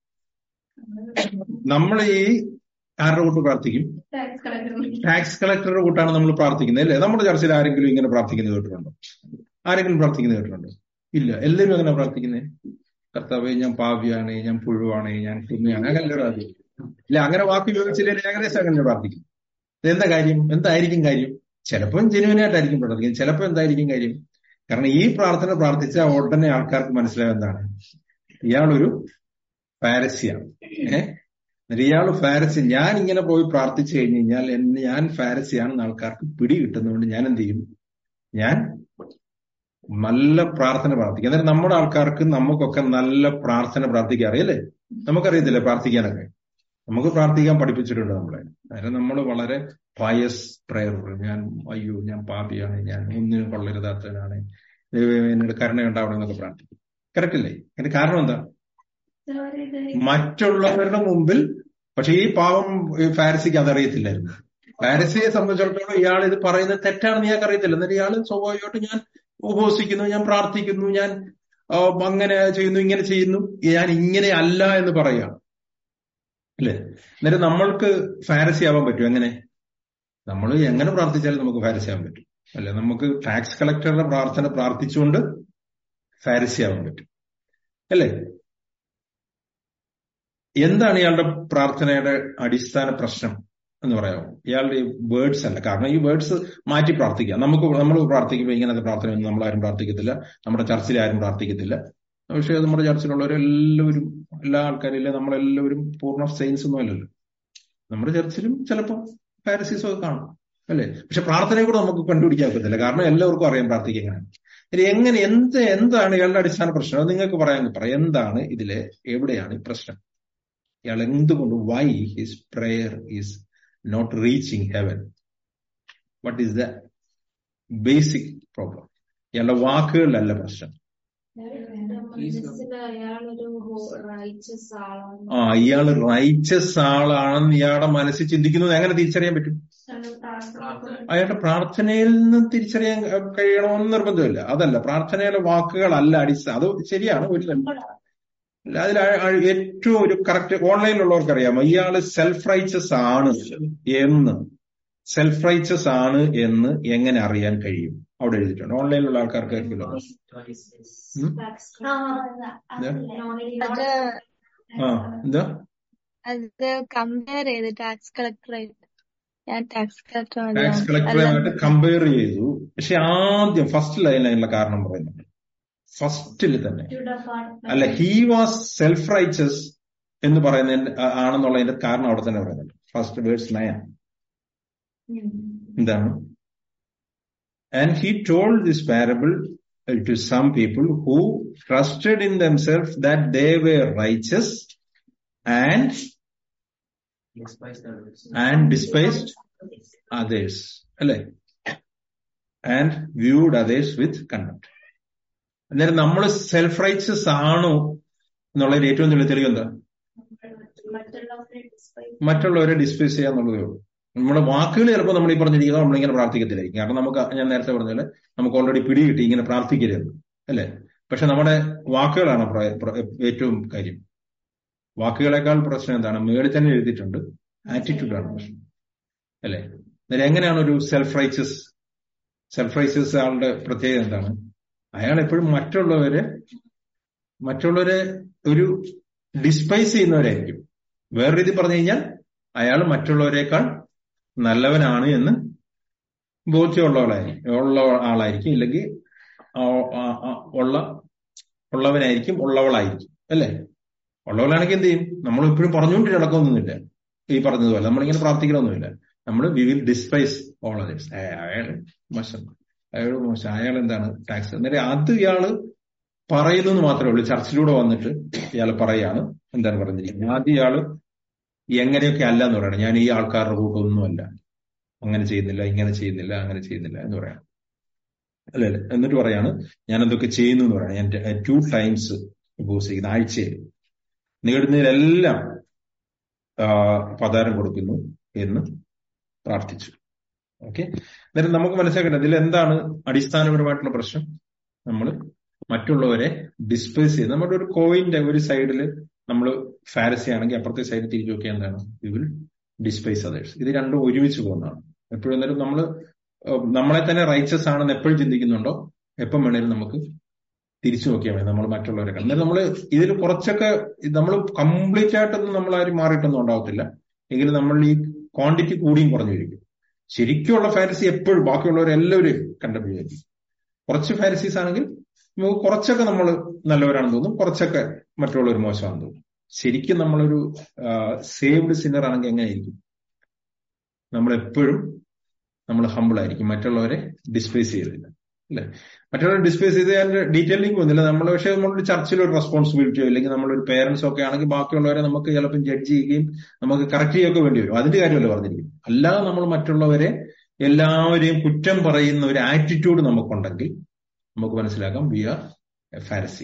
നമ്മൾ ഈ ആരുടെ കൂട്ട് പ്രാർത്ഥിക്കും ടാക്സ് കളക്ടർ ടാക്സ് കളക്ടറുടെ കൂട്ടാണ് നമ്മൾ പ്രാർത്ഥിക്കുന്നത് അല്ലേ നമ്മുടെ ചർച്ചയിൽ ആരെങ്കിലും ഇങ്ങനെ പ്രാർത്ഥിക്കുന്നത് കേട്ടിട്ടുണ്ടോ ആരെങ്കിലും പ്രാർത്ഥിക്കുന്നത് കേട്ടിട്ടുണ്ടോ ഇല്ല എല്ലാവരും അങ്ങനെ പ്രാർത്ഥിക്കുന്നത് കർത്താവെ ഞാൻ പാവ്യാണ് ഞാൻ പുഴുവാണ് ഞാൻ കുഞ്ഞാണ് അങ്ങനെ പ്രാർത്ഥിക്കും ഇല്ല അങ്ങനെ വാക്ക് ഉപയോഗിച്ചില്ലെങ്കിൽ ഏകദേശം അങ്ങനെ പ്രാർത്ഥിക്കും എന്താ കാര്യം എന്തായിരിക്കും കാര്യം ചിലപ്പോൾ ജെനുവിനായിട്ടായിരിക്കും പ്രാർത്ഥിക്കുന്നത് ചിലപ്പോൾ എന്തായിരിക്കും കാര്യം കാരണം ഈ പ്രാർത്ഥന പ്രാർത്ഥിച്ച ഉടനെ ആൾക്കാർക്ക് മനസ്സിലാവും എന്താണ് ഇയാളൊരു ഫാരസിയാണ് ഏഹ് എന്നിട്ട് ഇയാള് ഫാരസി ഞാൻ ഇങ്ങനെ പോയി പ്രാർത്ഥിച്ചു കഴിഞ്ഞു കഴിഞ്ഞാൽ എന്നെ ഞാൻ ഫാരസിയാണെന്ന് ആൾക്കാർക്ക് പിടി കിട്ടുന്നതുകൊണ്ട് ഞാൻ എന്ത് ചെയ്യും ഞാൻ നല്ല പ്രാർത്ഥന പ്രാർത്ഥിക്കും അന്നേരം നമ്മുടെ ആൾക്കാർക്ക് നമുക്കൊക്കെ നല്ല പ്രാർത്ഥന പ്രാർത്ഥിക്കാൻ അറിയല്ലേ നമുക്കറിയത്തില്ലേ പ്രാർത്ഥിക്കാനൊക്കെ നമുക്ക് പ്രാർത്ഥിക്കാൻ പഠിപ്പിച്ചിട്ടുണ്ട് നമ്മളെ അന്നേരം നമ്മൾ വളരെ പയസ് പ്രയർ ഞാൻ അയ്യോ ഞാൻ പാപിയാണ് ഞാൻ ഒന്നിനും കൊള്ളരുതാത്തവനാണ് ദൈവമേ എന്നോട് കരുണ ഉണ്ടാവണം എന്നൊക്കെ പ്രാർത്ഥിക്കും കറക്റ്റ് അല്ലേ അതിന്റെ കാരണം എന്താ Sorry, ഇത് മറ്റുള്ളവരുടെ മുമ്പിൽ പക്ഷെ ഈ പാവം ഈ ഫാരസിക്ക് അതറിയത്തില്ലായിരുന്നു ഫാരസിയെ സംബന്ധിച്ചിടത്തോളം ഇയാൾ ഇത് പറയുന്നത് തെറ്റാണെന്ന് ഇയാൾക്ക് അറിയത്തില്ല എന്നിട്ട് ഇയാൾ സ്വാഭാവികമായിട്ട് ഞാൻ ഉപവസിക്കുന്നു ഞാൻ പ്രാർത്ഥിക്കുന്നു ഞാൻ ആ, അങ്ങനെ ചെയ്യുന്നു ഇങ്ങനെ ചെയ്യുന്നു ഞാൻ ഇങ്ങനെ അല്ല എന്ന് പറയുകയാണ് അല്ലേ എന്നിട്ട് നമ്മൾക്ക് ഫാരസി ആവാൻ പറ്റും എങ്ങനെ നമ്മൾ എങ്ങനെ പ്രാർത്ഥിച്ചാലും നമുക്ക് ഫാരസി ആവാൻ പറ്റും അല്ലെ നമുക്ക് ടാക്സ് കളക്ടറുടെ പ്രാർത്ഥന പ്രാർത്ഥിച്ചുകൊണ്ട് ഫാരസി ആവാൻ പറ്റും അല്ലേ എന്താണ് ഇയാളുടെ പ്രാർത്ഥനയുടെ അടിസ്ഥാന പ്രശ്നം എന്ന് പറയാമോ ഇയാളുടെ വേർഡ്സ് അല്ല കാരണം ഈ വേർഡ്സ് മാറ്റി പ്രാർത്ഥിക്കുക നമുക്ക് നമ്മൾ പ്രാർത്ഥിക്കുമ്പോൾ ഇങ്ങനത്തെ പ്രാർത്ഥനയൊന്നും നമ്മൾ ആരും പ്രാർത്ഥിക്കത്തില്ല നമ്മുടെ ചർച്ചിൽ ആരും പ്രാർത്ഥിക്കത്തില്ല പക്ഷേ നമ്മുടെ ചർച്ചിലുള്ളവരെല്ലാവരും എല്ലാ ആൾക്കാരും ഇല്ല നമ്മളെല്ലാവരും പൂർണ്ണ സെയിൻസ് ഒന്നും അല്ലല്ലോ നമ്മുടെ ചർച്ചിലും ചിലപ്പോൾ പാരസീസും ഒക്കെ കാണും അല്ലേ പക്ഷെ പ്രാർത്ഥനയെ കൂടെ നമുക്ക് കണ്ടുപിടിക്കാൻ പറ്റത്തില്ല കാരണം എല്ലാവർക്കും അറിയാം പ്രാർത്ഥിക്കുക എങ്ങനെയാണ് ഇനി എങ്ങനെ എന്ത് എന്താണ് ഇയാളുടെ അടിസ്ഥാന പ്രശ്നം അത് നിങ്ങൾക്ക് പറയാൻ പറയാം എന്താണ് ഇതിലെ എവിടെയാണ് ഈ പ്രശ്നം ഇയാൾ എന്തുകൊണ്ട് why his prayer is not reaching heaven what is the basic problem ഇയാളുടെ വാക്കുകളിലല്ല പ്രശ്നം മനസ്സിൽ അയാളൊരു റൈച്ചസ് ആളാണ് ആ ഇയാൾ റൈച്ചസ് ആളാണെന്ന് ഇയാളുടെ മനസ്സിൽ ചിന്തിക്കുന്നത് എങ്ങനെ തിരിച്ചറിയാൻ പറ്റും അയാളുടെ പ്രാർത്ഥനയിൽ നിന്ന് തിരിച്ചറിയാൻ അഹ് കഴിയണമെന്ന് നിർബന്ധമില്ല അതല്ല പ്രാർത്ഥനയിലെ വാക്കുകളല്ല അടിസ്ഥാന അത് ശരിയാണ് ഒരു അല്ല, അതിൽ ആ- ആ ഏറ്റവും ഒരു കറക്റ്റ് ഓൺലൈനിലുള്ളവർക്ക് അറിയാമോ ഇയാള് സെൽഫ് റൈച്ചസ് ആണ് എന്ന് സെൽഫ് റൈച്ചസ് ആണ് എന്ന് എങ്ങനെ അറിയാൻ കഴിയും അവിടെ എഴുതിയിട്ടുണ്ട് ഓൺലൈനിലുള്ള ആൾക്കാർക്ക് ആയിരിക്കുമല്ലോ ഉം? അത് ആ എന്താ അത് കമ്പയർ ചെയ്ത് ടാക്സ് കളക്ടറായിട്ട് ഞാൻ ടാക്സ് കളക്ടർ ടാക്സ് കളക്ടറുമായിട്ട് കമ്പയർ ചെയ്തു പക്ഷെ ആദ്യം ഫസ്റ്റ് ലൈനിലുള്ള കാരണം പറയുന്നുണ്ട് ഫസ്റ്റിൽ തന്നെ അല്ല ഹി വാസ് സെൽഫ് റൈച്ചസ് എന്ന് പറയുന്നതിന്റെ ആ- ആണെന്നുള്ളതിന്റെ കാരണം അവിടെ തന്നെ പറയുന്നുണ്ട് ഫസ്റ്റ് വേർഡ്സ് നയൻ എന്താണ് and he told this parable to some people who trusted in themself that they were righteous and Despise the others. And despised others അല്ലെ and viewed others with conduct അന്നേരം നമ്മൾ self righteous ആണോ എന്നുള്ളതിന് ഏറ്റവും വലിയ തെളിവ് എന്താ മറ്റുള്ളവരെ ഡിസ്പൈസ് ചെയ്യുക എന്നുള്ളതേ ഉള്ളൂ നമ്മുടെ വാക്കുകൾ ചിലപ്പോൾ നമ്മൾ ഈ പറഞ്ഞിരിക്കുന്നത് നമ്മളിങ്ങനെ പ്രാർത്ഥിക്കത്തില്ലായിരിക്കും കാരണം നമുക്ക് ഞാൻ നേരത്തെ പറഞ്ഞ പോലെ നമുക്ക് ഓൾറെഡി പിടി കിട്ടി ഇങ്ങനെ പ്രാർത്ഥിക്കരുത് അല്ലെ പക്ഷെ നമ്മുടെ വാക്കുകളാണ് പ്ര- പ്ര- ഏറ്റവും കാര്യം വാക്കുകളെക്കാൾ പ്രശ്നം എന്താണ് മേളിൽ തന്നെ എഴുതിയിട്ടുണ്ട് ആറ്റിറ്റ്യൂഡാണ് പ്രശ്നം അല്ലെ അന്നേരം എങ്ങനെയാണ് ഒരു സെൽഫ് റൈച്ചസ് സെൽഫ് റൈച്ചസ് ആളുടെ പ്രത്യേകത എന്താണ് അയാൾ എപ്പോഴും മറ്റുള്ളവരെ മറ്റുള്ളവരെ ഒരു ഡിസ്പൈസ് ചെയ്യുന്നവരായിരിക്കും വേറെ രീതി പറഞ്ഞു കഴിഞ്ഞാൽ അയാൾ മറ്റുള്ളവരെക്കാൾ നല്ലവനാണ് എന്ന് ബോധ്യമുള്ളവളായിരിക്കും ഉള്ള ആളായിരിക്കും ഇല്ലെങ്കിൽ ആ- ആ- ആ- ഉള്ള ഉള്ളവനായിരിക്കും ഉള്ളവളായിരിക്കും അല്ലേ ഉള്ളവളാണെങ്കിൽ എന്ത് ചെയ്യും നമ്മൾ എപ്പോഴും പറഞ്ഞുകൊണ്ട് നടക്കൊന്നുമില്ല ഈ പറഞ്ഞതുപോലെ നമ്മളിങ്ങനെ പ്രാർത്ഥിക്കണമൊന്നുമില്ല നമ്മൾ we will despise all others അയാൾ മോശം അയാൾ മോശം അയാൾ എന്താണ് ടാക്സ് അന്നേരം അത് ഇയാള് പറയുന്നു എന്ന് മാത്രമേ ഉള്ളൂ ചർച്ചിലൂടെ വന്നിട്ട് ഇയാൾ പറയാണ് എന്താണ് പറഞ്ഞിരിക്കുന്നത് ആദ്യം ഇയാള് എങ്ങനെയൊക്കെ അല്ല എന്ന് പറയണം ഞാൻ ഈ ആൾക്കാരുടെ കൂട്ടൊന്നുമല്ല അങ്ങനെ ചെയ്യുന്നില്ല ഇങ്ങനെ ചെയ്യുന്നില്ല അങ്ങനെ ചെയ്യുന്നില്ല എന്ന് പറയണം അല്ലേ അല്ലേ എന്നിട്ട് പറയാണ് ഞാൻ എന്തൊക്കെ ചെയ്യുന്നു എന്ന് പറയണം ഞാൻ ടു ടൈംസ് ഉപസിക്കുന്ന ആഴ്ചയിൽ നേടുന്നതിലെല്ലാം ആ, പതാരം കൊടുക്കുന്നു എന്ന് പ്രാർത്ഥിച്ചു ഓക്കെ അന്നേരം നമുക്ക് മനസ്സിലാക്കേണ്ടത് ഇതിൽ എന്താണ് അടിസ്ഥാനപരമായിട്ടുള്ള പ്രശ്നം നമ്മൾ മറ്റുള്ളവരെ ഡിസ്പേസ് ചെയ്ത് നമ്മുടെ ഒരു കോയിന്റെ ഒരു സൈഡിൽ നമ്മൾ ഫാരസി ആണെങ്കിൽ അപ്പുറത്തെ സൈഡിൽ തിരിച്ചു നോക്കിയാൽ എന്താണ് വി വിൽ ഡിസ്പൈസ് അതേഴ്സ് ഇത് രണ്ടും ഒരുമിച്ച് പോകുന്നതാണ് എപ്പോഴും നേരം നമ്മൾ നമ്മളെ തന്നെ റൈച്ചസ് ആണെന്ന് എപ്പോഴും ചിന്തിക്കുന്നുണ്ടോ എപ്പം വേണേലും നമുക്ക് തിരിച്ചു നോക്കിയാൽ മതി നമ്മൾ മറ്റുള്ളവരെ അന്നേരം നമ്മൾ ഇതിൽ കുറച്ചൊക്കെ നമ്മൾ കംപ്ലീറ്റ് ആയിട്ടൊന്നും നമ്മൾ ആരും മാറിയിട്ടൊന്നും ഉണ്ടാവത്തില്ല എങ്കിലും നമ്മൾ ഈ ക്വാണ്ടിറ്റി കൂടിയും കുറഞ്ഞു വരും ശരിക്കുള്ള ഫാരസി എപ്പോഴും ബാക്കിയുള്ളവരെല്ലാവരും കണ്ടപ്പോഴായിരിക്കും കുറച്ച് ഫാരസീസ് ആണെങ്കിൽ നമുക്ക് കുറച്ചൊക്കെ നമ്മൾ നല്ലവരാണെന്ന് തോന്നും കുറച്ചൊക്കെ മറ്റുള്ളവർ മോശമാണെന്ന് തോന്നും ശരിക്കും നമ്മളൊരു സേവ്ഡ് സിന്നർ ആണെങ്കിൽ എങ്ങനെയായിരിക്കും നമ്മൾ എപ്പോഴും നമ്മൾ ഹമ്പിൾ ആയിരിക്കും മറ്റുള്ളവരെ ഡിസ്പേസ് ചെയ്തില്ല അല്ലെ മറ്റുള്ളവരെ ഡിസ്പേസ് ചെയ്ത് അതിന്റെ ഡീറ്റെയിലിംഗ് പോകുന്നില്ല നമ്മൾ പക്ഷെ നമ്മളൊരു ചർച്ചിൽ ഒരു റെസ്പോൺസിബിലിറ്റിയോ അല്ലെങ്കിൽ നമ്മളൊരു പേരൻസോ ഒക്കെ ആണെങ്കിൽ ബാക്കിയുള്ളവരെ നമുക്ക് ചിലപ്പോൾ ജഡ്ജ് ചെയ്യുകയും നമുക്ക് കറക്റ്റ് ചെയ്യുകയൊക്കെ വേണ്ടി വരും അതിന്റെ കാര്യമല്ല പറഞ്ഞിരിക്കും അല്ലാതെ നമ്മൾ മറ്റുള്ളവരെ എല്ലാവരെയും കുറ്റം പറയുന്ന ഒരു ആറ്റിറ്റ്യൂഡ് നമുക്കുണ്ടെങ്കിൽ നമുക്ക് മനസ്സിലാക്കാം we are a Pharisee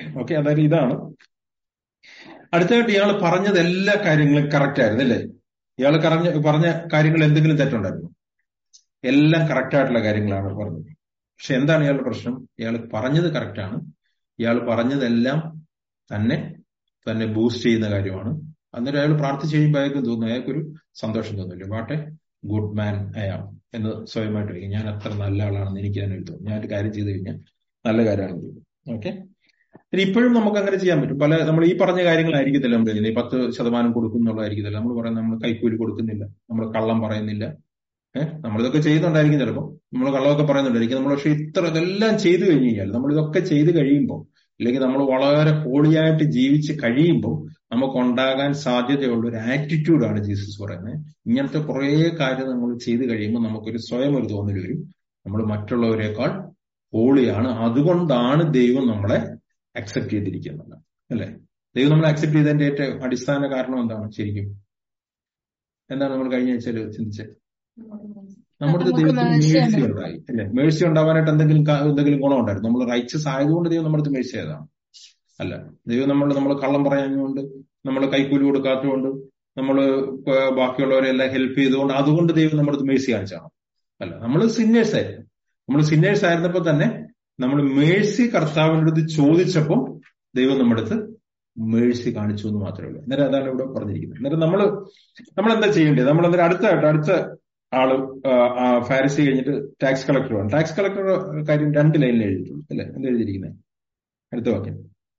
okay അതായത് ഇതാണ് അടുത്തായിട്ട് ഇയാൾ പറഞ്ഞത് എല്ലാ കാര്യങ്ങളും കറക്റ്റ് ആയിരുന്നു അല്ലേ ഇയാൾ പറഞ്ഞ പറഞ്ഞ കാര്യങ്ങൾ എന്തെങ്കിലും തെറ്റുണ്ടായിരുന്നു എല്ലാം കറക്റ്റ് ആയിട്ടുള്ള കാര്യങ്ങളാണ് പറഞ്ഞത് പക്ഷെ എന്താണ് ഇയാളുടെ പ്രശ്നം ഇയാൾ പറഞ്ഞത് കറക്റ്റാണ് ഇയാൾ പറഞ്ഞതെല്ലാം തന്നെ തന്നെ ബൂസ്റ്റ് ചെയ്യുന്ന കാര്യമാണ് അന്നേരം അയാൾ പ്രാർത്ഥിച്ച് കഴിയുമ്പോൾ അയാൾക്ക് തോന്നുന്നു അയാൾക്കൊരു സന്തോഷം തോന്നില്ല വാട്ടെ ഗുഡ് മാൻ അയാം എന്ന് സ്വയമായിട്ട് അറിയാം ഞാൻ അത്ര നല്ല ആളാണെന്ന് എനിക്ക് തന്നെ തോന്നും ഞാൻ ഒരു കാര്യം ചെയ്തു കഴിഞ്ഞാൽ നല്ല കാര്യമാണെന്ന് തോന്നും ഓക്കെ ഇപ്പോഴും നമുക്ക് അങ്ങനെ ചെയ്യാൻ പറ്റും പല നമ്മൾ ഈ പറഞ്ഞ കാര്യങ്ങളായിരിക്കത്തില്ല നമ്മൾ ചെയ്യുന്നത് ഈ പത്ത് ശതമാനം കൊടുക്കും എന്നുള്ളതായിരിക്കത്തില്ല നമ്മൾ പറയുന്നത് നമ്മൾ കൈക്കൂലി കൊടുക്കുന്നില്ല നമ്മൾ കള്ളം പറയുന്നില്ല ഏഹ് നമ്മളിതൊക്കെ ചെയ്യുന്നുണ്ടായിരിക്കും ചിലപ്പോൾ നമ്മൾ കള്ളമൊക്കെ പറയുന്നുണ്ടായിരിക്കും നമ്മൾ പക്ഷെ ഇത്ര ഇതെല്ലാം ചെയ്തു കഴിഞ്ഞു കഴിഞ്ഞാൽ നമ്മൾ ഇതൊക്കെ ചെയ്തു കഴിയുമ്പോൾ അല്ലെങ്കിൽ നമ്മൾ വളരെ ഹോളിയായിട്ട് ജീവിച്ച് കഴിയുമ്പോൾ നമുക്ക് ഉണ്ടാകാൻ സാധ്യതയുള്ള ഒരു ആറ്റിറ്റ്യൂഡാണ് ജീസസ് പറയുന്നത് ഇങ്ങനത്തെ കുറേ കാര്യം നമ്മൾ ചെയ്തു കഴിയുമ്പോൾ നമുക്കൊരു സ്വയം ഒരു തോന്നൽ വരും നമ്മൾ മറ്റുള്ളവരെക്കാൾ ഹോളിയാണ് അതുകൊണ്ടാണ് ദൈവം നമ്മളെ അക്സെപ്റ്റ് ചെയ്തിരിക്കുന്നത് അല്ലെ ദൈവം നമ്മളെ അക്സെപ്റ്റ് ചെയ്തതിന്റെ ഏറ്റവും അടിസ്ഥാന കാരണം എന്താണ് ശരിക്കും എന്താണ് നമ്മൾ കഴിഞ്ഞ ആഴ്ചയിൽ ചിന്തിച്ചത് നമ്മുടെ നമുക്ക് ദൈവത്തിന് mercy മേഴ്സി ഉണ്ട്. ഉണ്ടായി അല്ലെ മേഴ്സി ഉണ്ടാവാനായിട്ട് എന്തെങ്കിലും ക- എന്തെങ്കിലും ഗുണം ഉണ്ടായിരുന്നു നമ്മൾ റൈച്ചസ് ആയതുകൊണ്ട് ദൈവം നമ്മുടെ മേഴ്സി ആയതാണ് അല്ല ദൈവം നമ്മൾ നമ്മൾ കള്ളം പറയാഞ്ഞുകൊണ്ട് നമ്മൾ കൈക്കൂലി കൊടുക്കാത്തതുകൊണ്ട് നമ്മൾ ബാക്കിയുള്ളവരെ എല്ലാം ഹെൽപ്പ് ചെയ്തുകൊണ്ട് അതുകൊണ്ട് ദൈവം നമ്മുടെ അടുത്ത് മേഴ്സി കാണിച്ചാണ് അല്ല നമ്മൾ സിന്നേഴ്സ് ആയിരുന്നു നമ്മൾ സിന്നേഴ്സ് ആയിരുന്നപ്പോൾ തന്നെ നമ്മൾ മേഴ്സി കർത്താവിൻ്റെ അടുത്ത് ചോദിച്ചപ്പോൾ ദൈവം നമ്മുടെ അടുത്ത് മേഴ്സി കാണിച്ചു എന്ന് മാത്രമേ ഉള്ളൂ അന്നേരം അതാണ് ഇവിടെ പറഞ്ഞിരിക്കുന്നത് അന്നേരം നമ്മൾ നമ്മൾ എന്താ ചെയ്യേണ്ടത് നമ്മൾ അന്നേരം അടുത്തായിട്ട് അടുത്ത ആള് ആ, ആ, ഫാരിസി കഴിഞ്ഞിട്ട് ടാക്സ് കളക്ടറാണ് ടാക്സ് കളക്ടർ കാര്യം രണ്ട് ലൈനിൽ എഴുതിയിട്ടുള്ളൂ അല്ലെ എന്താ എഴുതിയിരിക്കുന്നത് അടുത്ത വാക്യം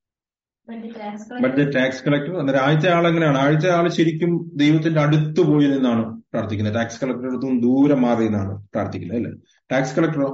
ബട്ട് ദ ടാക്സ് കളക്ടർ അന്നേരം ആദ്യത്തെ ആൾ എങ്ങനെയാണ് ആദ്യത്തെ ആൾ ശരിക്കും ദൈവത്തിന്റെ അടുത്ത് പോയി നിന്നാണ് പ്രാർത്ഥിക്കുന്നത് ടാക്സ് കളക്ടറുടെ അടുത്തും ദൂരെ മാറി നിന്നാണ് പ്രാർത്ഥിക്കുന്നത് അല്ലെ ടാക്സ് കളക്ടറോ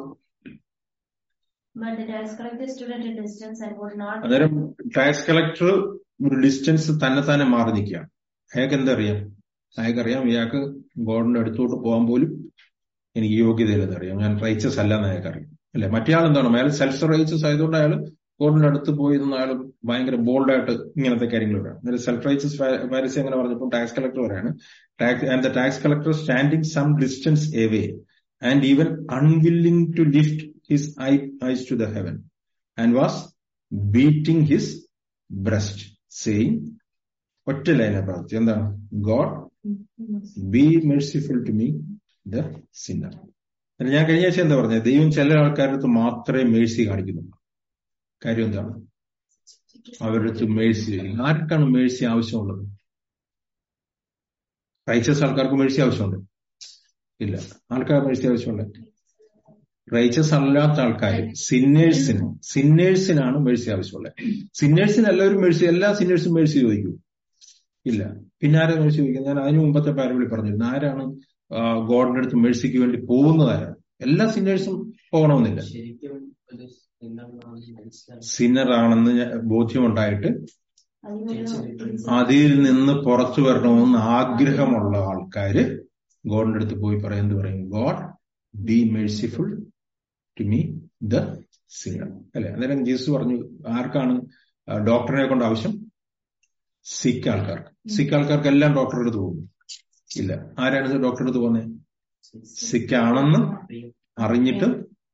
But the tax collector stood at a distance and would not അന്നേരം ടാക്സ് കളക്ടർ ഒരു ഡിസ്റ്റൻസ് തന്നെ തന്നെ മാറി നിൽക്കുകയാണ് അയാൾക്ക് എന്താ അറിയാം അയാൾക്കറിയാം ഇയാൾക്ക് ഗോഡിന്റെ അടുത്തോട്ട് പോകാൻ പോലും എനിക്ക് യോഗ്യതയില്ലെന്ന് അറിയാം ഞാൻ റൈച്ചസ് അല്ല എന്ന് അയാൾക്കറിയാം അല്ലെ മറ്റേ ആൾ എന്താണ് അയാൾ സെൽഫ് റൈച്ചസ് ആയതുകൊണ്ട് അയാൾ ഗോഡിന്റെ അടുത്ത് പോയി നിന്ന് അയാൾ ഭയങ്കര ബോൾഡായിട്ട് ഇങ്ങനത്തെ കാര്യങ്ങൾ വരാം അന്നേരം സെൽഫ് റൈച്ചസ് പാരിസി അങ്ങനെ പറഞ്ഞപ്പോൾ ടാക്സ് കളക്ടർ പറയാണ് tax and the tax collector standing some distance away and even unwilling to lift his eyes to the heaven and was beating his breast saying ഒറ്റ ലൈനെ പ്രാർത്ഥിച്ചു എന്താണ് God be merciful to me the sinner ഞാൻ കഴിഞ്ഞ ആഴ്ച എന്താ പറഞ്ഞത് ദൈവം ചില ആൾക്കാരുടെ അടുത്ത് മാത്രമേ മേഴ്സി കാണിക്കുന്നുള്ളൂ കാര്യം എന്താണ് അവരുടെ അടുത്ത് മേഴ്സി ആർക്കാണ് മേഴ്സി ആവശ്യമുള്ളത് റൈച്ചസ് ആൾക്കാർക്ക് മേഴ്സി ആവശ്യമുണ്ട് ഇല്ല ആൾക്കാർ മേഴ്സി ആവശ്യമുണ്ട് റൈച്ചസ് അല്ലാത്ത ആൾക്കാർ സിന്നേഴ്സിന് സിന്നേഴ്സിനാണ് മേഴ്സി ആവശ്യമുള്ളത് സിന്നേഴ്സിന് എല്ലാവരും മേഴ്സി എല്ലാ സിന്നേഴ്സും മേഴ്സി ചോദിക്കൂ ഇല്ല പിന്നെ ആരാ മേഴ്സി ചോദിക്കുന്നത് ഞാൻ അതിന് മുമ്പത്തെ പാരവിളി പറഞ്ഞിരുന്നു ആരാണ് ഗോഡിന്റെ അടുത്ത് മേഴ്സിക്ക് വേണ്ടി പോകുന്നത് ആരാണ് എല്ലാ സിന്നേഴ്സും പോകണമെന്നില്ല ശരിക്കും ഒരു എന്താണെന്ന് മനസ്സിലായി സിന്നർ ആണെന്ന് ഞാൻ ബോധ്യമുണ്ടായിട്ട് അതിനൊരു അതിൽ നിന്ന് പുറത്തു വരണമെന്ന് ആഗ്രഹമുള്ള ആൾക്കാര് ഗോഡിന്റെ അടുത്ത് പോയി പറയുന്നത് പറയും God be merciful to me the sinner അല്ലെ അന്നേരം ജീസസ് പറഞ്ഞു ആർക്കാണ് ആ, ഡോക്ടറിനെ കൊണ്ട് ആവശ്യം സിക്ക് ആൾക്കാർക്ക് സിക്ക് ആൾക്കാർക്ക് എല്ലാം ഡോക്ടറുടെ അടുത്ത് പോകും ഇല്ല ആരാണ് ഡോക്ടറുടെ അടുത്ത് പോകുന്നത് സിക്ക് ആണെന്ന് അറിഞ്ഞിട്ട്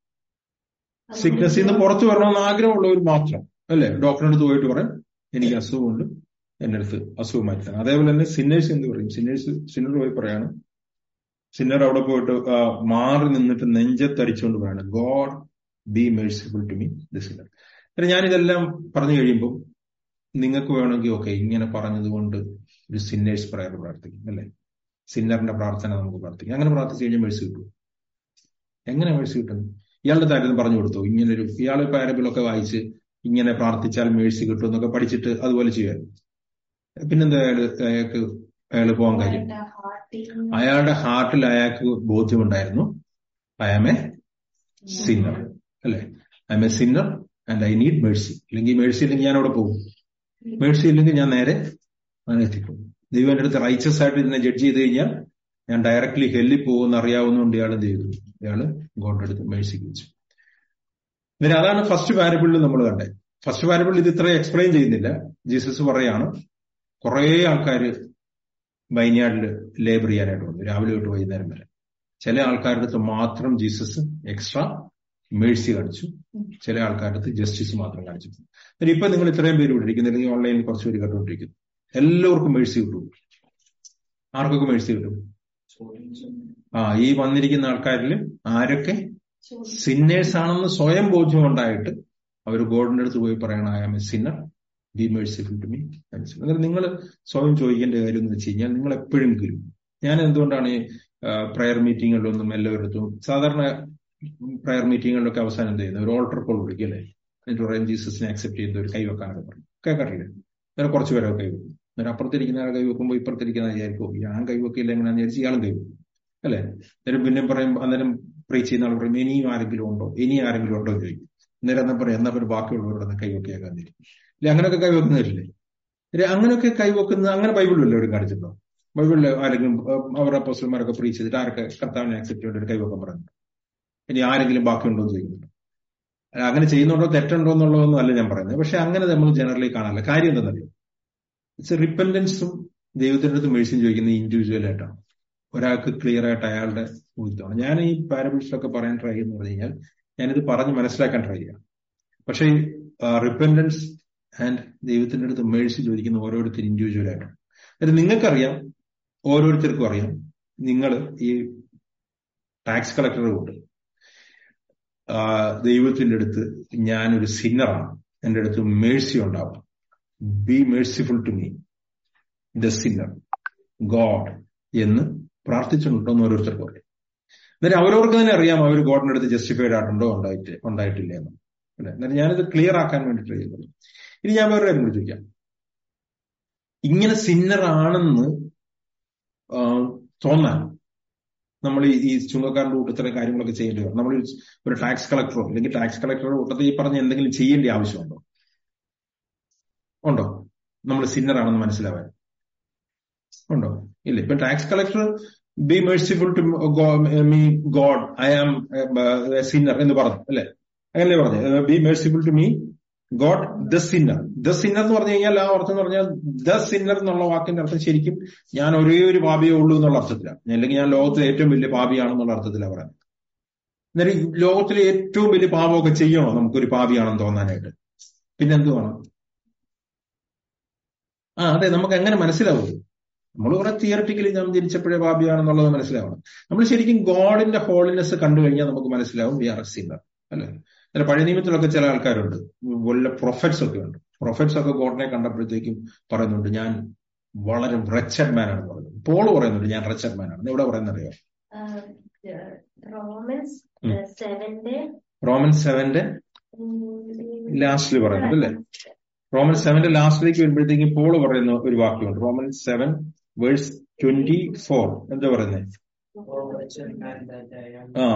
സിക്നസിൽ നിന്ന് പുറത്തു വരണമെന്ന് ആഗ്രഹമുള്ളവർ മാത്രം അല്ലെ ഡോക്ടറിന്റെ അടുത്ത് പോയിട്ട് പറയും എനിക്ക് അസുഖമുണ്ട് എന്റെ അടുത്ത് അസുഖം മാറ്റാൻ അതേപോലെ തന്നെ സിന്നേഴ്സ് എന്ന് പറയും സിന്നേഴ്സ് സിന്നർ പോയി പറയാണ് സിന്നർ അവിടെ പോയിട്ട് ആ, മാറി നിന്നിട്ട് നെഞ്ചത്തടിച്ചുകൊണ്ട് പറയാണ് God be merciful to me the sinner പിന്നെ ഞാനിതെല്ലാം പറഞ്ഞു കഴിയുമ്പോൾ നിങ്ങൾക്ക് വേണമെങ്കിൽ ഓക്കെ ഇങ്ങനെ പറഞ്ഞതുകൊണ്ട് ഒരു സിന്നേഴ്സ് പ്രയർ പ്രാർത്ഥിക്കും അല്ലെ സിന്നറിന്റെ പ്രാർത്ഥന നമുക്ക് പ്രാർത്ഥിക്കാം അങ്ങനെ പ്രാർത്ഥിച്ചു കഴിഞ്ഞാൽ മേഴ്സി കിട്ടും എങ്ങനെ മേഴ്സി കിട്ടുന്നു ഇയാളുടെ താരം പറഞ്ഞു കൊടുത്തു ഇങ്ങനെ ഒരു ഇയാൾ പാരബിളൊക്കെ വായിച്ച് ഇങ്ങനെ പ്രാർത്ഥിച്ചാൽ മേഴ്സി കിട്ടും എന്നൊക്കെ പഠിച്ചിട്ട് അതുപോലെ ചെയ്യുമായിരുന്നു പിന്നെന്താ അയാള് അയാൾക്ക് അയാൾ പോകാൻ കാര്യം അയാളുടെ ഹാർട്ടിൽ അയാൾക്ക് ബോധ്യമുണ്ടായിരുന്നു ഐ ആം എ സിന്നർ അല്ലെ I am a sinner and I need mercy അല്ലെങ്കിൽ മേഴ്സി ഇല്ലെങ്കിൽ ഞാൻ അവിടെ പോകും മേഴ്സി ഇല്ലെങ്കിൽ ഞാൻ നേരെ അങ്ങനെ എത്തിക്കും ദൈവം എന്റെ അടുത്ത് റൈച്ചസ് ആയിട്ട് ഇതിനെ ജഡ്ജ് ചെയ്ത് കഴിഞ്ഞാൽ ഞാൻ ഡയറക്ട്ലി ഹെല്ലിൽ പോകുമെന്ന് അറിയാവുന്നതുകൊണ്ട് ഇയാൾ എന്ത് ചെയ്തു ഇയാള് ഗോഡിന്റെ അടുത്ത് മേഴ്സിക്ക് വെച്ചു പിന്നെ അതാണ് ഫസ്റ്റ് പാരബിളിൽ നമ്മൾ കണ്ടത് ഫസ്റ്റ് പാരബിളിൽ ഇത് ഇത്ര എക്സ്പ്ലെയിൻ ചെയ്യുന്നില്ല ജീസസ് പറയാണ് കുറെ ആൾക്കാർ വൈനാടിൽ ലേബർ ചെയ്യാനായിട്ട് വന്നു രാവിലെ തൊട്ട് വൈകുന്നേരം വരെ ചില ആൾക്കാരുടെ അടുത്ത് മാത്രം ജീസസ് എക്സ്ട്രാ മേഴ്സി കാണിച്ചു ചില ആൾക്കാരുടെ അടുത്ത് ജസ്റ്റിസ് മാത്രം കാണിച്ചിട്ടുണ്ട് എന്നിട്ട് ഇപ്പൊ നിങ്ങൾ ഇത്രയും പേര് വിട്ടിരിക്കുന്നു അല്ലെങ്കിൽ ഓൺലൈനിൽ കുറച്ച് പേര് കണ്ടുകൊണ്ടിരിക്കുന്നു എല്ലാവർക്കും മേഴ്സി കിട്ടും ആർക്കൊക്കെ മേഴ്സി കിട്ടും ആ ഈ വന്നിരിക്കുന്ന ആൾക്കാരിൽ ആരൊക്കെ സിന്നേഴ്സ് ആണെന്ന് സ്വയം ബോധ്യമുണ്ടായിട്ട് അവർ ഗോഡിന്റെ അടുത്ത് പോയി പറയണ I am a sinner be merciful to me അന്നേരം നിങ്ങൾ സ്വയം ചോദിക്കേണ്ട കാര്യം എന്ന് വെച്ച് കഴിഞ്ഞാൽ നിങ്ങൾ എപ്പോഴെങ്കിലും ഞാൻ എന്തുകൊണ്ടാണ് ഈ പ്രയർ മീറ്റിങ്ങുകളിലൊന്നും എല്ലാവരുടെ സാധാരണ പ്രയർ മീറ്റിങ്ങുകളിലൊക്കെ അവസാനം എന്ത് ചെയ്യുന്നത് ഒരു ഓൾട്ടർ കോൾ വിളിക്കും അല്ലേ എന്നിട്ട് പറയും ജീസസിനെ അക്സെപ്റ്റ് ചെയ്യുന്ന ഒരു കൈ വെക്കാനൊക്കെ പറയും കേൾക്കാറില്ലേ അങ്ങനെ കുറച്ച് പേരൊക്കെ കൈ വെക്കും എന്നിട്ട് അപ്പുറത്തിരിക്കുന്ന ആൾ കൈ വെക്കുമ്പോൾ ഇപ്പുറത്തിരിക്കുന്ന വിചാരിക്കും ഞാൻ കൈ വെക്കില്ല എങ്ങനെയാന്ന് വിചാരിച്ച് ഇയാളും കൈ വെക്കും അല്ലേ അന്നേരം പിന്നെ പറയും അന്നേരം പ്രീച്ച് ചെയ്യുന്ന ആൾ പറയും ഇനിയും ആരെങ്കിലും ഉണ്ടോ ഇനി ആരെങ്കിലും ഉണ്ടോ എന്ന് ചോദിക്കും അന്നേരം എന്നാ പറയും എന്നാ പിന്നെ ബാക്കിയുള്ളവരോട് കൈ വെക്കിയാക്കാൻ തരും ഇല്ല അങ്ങനെയൊക്കെ കൈ വെക്കുന്നവരില്ലേ അങ്ങനെയൊക്കെ കൈവെക്കുന്ന അങ്ങനെ ബൈബിളിൽ എവിടെ കാണിച്ചിട്ടുണ്ടോ ബൈബിളിൽ ആരെങ്കിലും അവരുടെ അപ്പോസ്റ്റന്മാരൊക്കെ പ്രീച്ച് ചെയ്തിട്ട് ആരൊക്കെ കർത്താവിനെ അക്സെപ്റ്റ് ചെയ്തിട്ട് കൈവെക്കാൻ പറഞ്ഞു ഇനി ആരെങ്കിലും ബാക്കിയുണ്ടോ എന്ന് ചോദിക്കുന്നുണ്ട് അങ്ങനെ ചെയ്യുന്നുണ്ടോ തെറ്റുണ്ടോ എന്നുള്ളതൊന്നും അല്ല ഞാൻ പറയുന്നത് പക്ഷെ അങ്ങനെ നമ്മൾ ജനറലി കാണാറില്ല കാര്യം എന്താണെന്നറിയോ ഇറ്റ്സ് റിപ്പൻഡൻസും ദൈവത്തിന്റെ അടുത്ത് മേഴ്സിയും ചോദിക്കുന്നത് ഇൻഡിവിജ്വൽ ആയിട്ടാണ് ഒരാൾക്ക് ക്ലിയർ ആയിട്ട് അയാളുടെ ബോധ്യമാണ് ഞാൻ ഈ പാരബിൾസിലൊക്കെ പറയാൻ ട്രൈ ചെയ്യുന്ന പറഞ്ഞു കഴിഞ്ഞാൽ ഞാനിത് പറഞ്ഞ് മനസ്സിലാക്കാൻ ട്രൈ ചെയ്യാം പക്ഷേ റിപ്പൻഡൻസ് ആൻഡ് ദൈവത്തിന്റെ അടുത്ത് മേഴ്സി ചോദിക്കുന്ന ഓരോരുത്തരും ഇൻഡിവിജ്വൽ ആയിട്ടാണ് എന്നിട്ട് നിങ്ങൾക്കറിയാം ഓരോരുത്തർക്കും അറിയാം നിങ്ങൾ ഈ ടാക്സ് കളക്ടറെ കൊണ്ട് ദൈവത്തിന്റെ അടുത്ത് ഞാനൊരു സിന്നറാണ് എൻ്റെ അടുത്ത് മേഴ്സി ഉണ്ടാവും be merciful to me the sinner God എന്ന് പ്രാർത്ഥിച്ചിട്ടുണ്ടോ എന്ന് ഓരോരുത്തർക്കും അറിയാം എന്നിട്ട് അവരവർക്ക് തന്നെ അറിയാം അവർ ഗോഡിന്റെ അടുത്ത് ജസ്റ്റിഫൈഡ് ആയിട്ടുണ്ടോ ഉണ്ടായിട്ട് ഉണ്ടായിട്ടില്ല എന്ന് അല്ലെ എന്നിട്ട് ഞാനിത് ക്ലിയർ ആക്കാൻ വേണ്ടി ട്രൈ ചെയ്യുന്നത് ഇനി ഞാൻ വേറെ കാര്യം കൂടി ചോദിക്കാം ഇങ്ങനെ സിന്നർ ആണെന്ന് തോന്നാൻ നമ്മൾ ഈ ചുങ്കക്കാരന്റെ കൂട്ടത്തിലെ കാര്യങ്ങളൊക്കെ ചെയ്യേണ്ടി വരും നമ്മൾ ഒരു ടാക്സ് കളക്ടറോ അല്ലെങ്കിൽ ടാക്സ് കളക്ടറുടെ കൂട്ടത്തിൽ ഈ പറഞ്ഞ എന്തെങ്കിലും ചെയ്യേണ്ട ആവശ്യമുണ്ടോ ഉണ്ടോ നമ്മൾ സിന്നർ ആണെന്ന് മനസ്സിലാവാൻ ഉണ്ടോ ഇല്ല ഇപ്പൊ tax collector be merciful to me God I am sinner എന്ന് പറഞ്ഞു അല്ലെ അങ്ങനല്ലേ പറഞ്ഞു be merciful to me God the sinner the sinner എന്ന് പറഞ്ഞു കഴിഞ്ഞാൽ ആ അർത്ഥം എന്ന് പറഞ്ഞാൽ ദ സിന്നർ എന്നുള്ള വാക്കിന്റെ അർത്ഥം ശരിക്കും ഞാൻ ഒരേ ഒരു പാപിയേ ഉള്ളൂ എന്നുള്ള അർത്ഥത്തിലാണ് അല്ലെങ്കിൽ ഞാൻ ലോകത്തിലെ ഏറ്റവും വലിയ പാപിയാണെന്നുള്ള അർത്ഥത്തിലാണ് പറയുന്നത് അന്നേരം ലോകത്തിലെ ഏറ്റവും വലിയ പാപമൊക്കെ ചെയ്യണോ നമുക്കൊരു പാപിയാണെന്ന് തോന്നാനായിട്ട് പിന്നെ എന്ത് വേണം ആ അതെ നമുക്ക് എങ്ങനെ മനസ്സിലാവും നമ്മൾ കുറെ തിയററ്റിക്കലി നാം ജനിച്ചപ്പോഴേ പാപിയാണെന്നുള്ളത് മനസ്സിലാവണം നമ്മൾ ശരിക്കും ഗോഡിന്റെ ഹോളിനെസ് കണ്ടു കഴിഞ്ഞാൽ നമുക്ക് മനസ്സിലാവും വി ആർ എ സിന്നർ അല്ലെ അല്ല പഴയ നിയമത്തിലൊക്കെ ചില ആൾക്കാരുണ്ട് വല്ല പ്രൊഫറ്റ്സ് ഒക്കെ ഉണ്ട് പ്രൊഫറ്റ്സ് ഒക്കെ ഗോഡിനെ കണ്ടപ്പോഴത്തേക്കും പറയുന്നുണ്ട് ഞാൻ വളരെ റച്ചഡ് മാൻ ആണെന്ന് പറയുന്നത് പോൾ പറയുന്നുണ്ട് ഞാൻ റച്ചഡ് മാൻ ആണ് എവിടെ പറയുന്നറിയോ റോമൻസ് സെവന്റെ റോമൻ സെവന്റെ ലാസ്റ്റിൽ പറയുന്നത് അല്ലേ റോമൻ സെവന്റെ ലാസ്റ്റിലേക്ക് വരുമ്പോഴത്തേക്കും പോൾ പറയുന്ന ഒരു വാക്യമുണ്ട് Roman seven verse twenty four എന്താ പറയുന്നത് ആ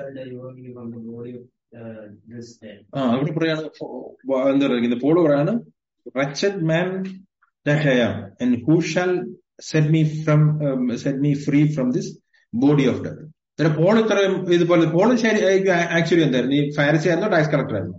ആ അവിടെ പറയാണ് എന്താ പറയുന്നത് പോള് പറയാണ് wretched man that I am and who shall set me from set me free from this body of death അന്നേരം പോൾ ഇത്രയും ഇതുപോലെ പോൾ ശരി ആക്ച്വലി എന്തായിരുന്നു ഈ ഫാരസി ആയിരുന്നോ ടാക്സ് കളക്ടർ ആയിരുന്നു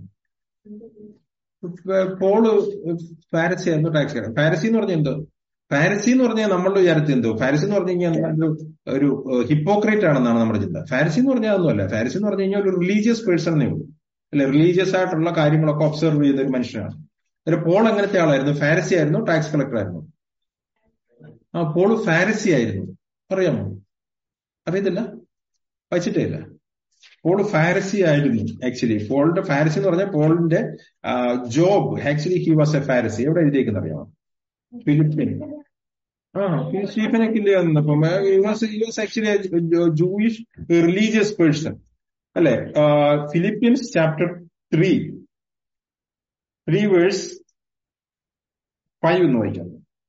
പോള് ഫാരസി ആയിരുന്നു ടാക്സ് കളക്ടർ ഫാരസി എന്ന് പറഞ്ഞാൽ എന്തോ ഫാരസി എന്ന് പറഞ്ഞാൽ നമ്മളുടെ വിചാരത്തിൽ എന്തോ ഫാരസി എന്ന് പറഞ്ഞു കഴിഞ്ഞാൽ ഒരു ഹിപ്പോക്രേറ്റ് ആണെന്നാണ് നമ്മുടെ ചിന്ത ഫാരസി എന്ന് പറഞ്ഞാൽ അതൊന്നുമല്ല ഫാരസി എന്ന് പറഞ്ഞു കഴിഞ്ഞാൽ ഒരു റിലീജിയസ് പേഴ്സൺ എന്നേ ഉള്ളൂ അല്ലെ റിലീജിയസ് ആയിട്ടുള്ള കാര്യങ്ങളൊക്കെ ഒബ്സർവ് ചെയ്യുന്ന ഒരു മനുഷ്യനാണ് അല്ലെ പോൾ എങ്ങനത്തെ ആളായിരുന്നു ഫാരസി ആയിരുന്നു ടാക്സ് കളക്ടർ ആയിരുന്നു ആ പോള് ഫാരസി ആയിരുന്നു അറിയാമോ അറിയത്തില്ല വായിച്ചിട്ടേ ഇല്ല പോള് ഫാരസി ആയിരുന്നു ആക്ച്വലി പോളിന്റെ ഫാരസി എന്ന് പറഞ്ഞാൽ പോളിന്റെ job actually he was a Pharisee എവിടെ എഴുതിയേക്കുന്ന അറിയാമോ ഫിലിപ്പിൻ ആ സ്റ്റീഫനെ കില്ല വന്നപ്പം ആക്ച്വലി ജൂയിഷ് റിലീജിയസ് പേഴ്സൺ അല്ലെ Philippians chapter three three verse five എന്ന് വായിക്കാം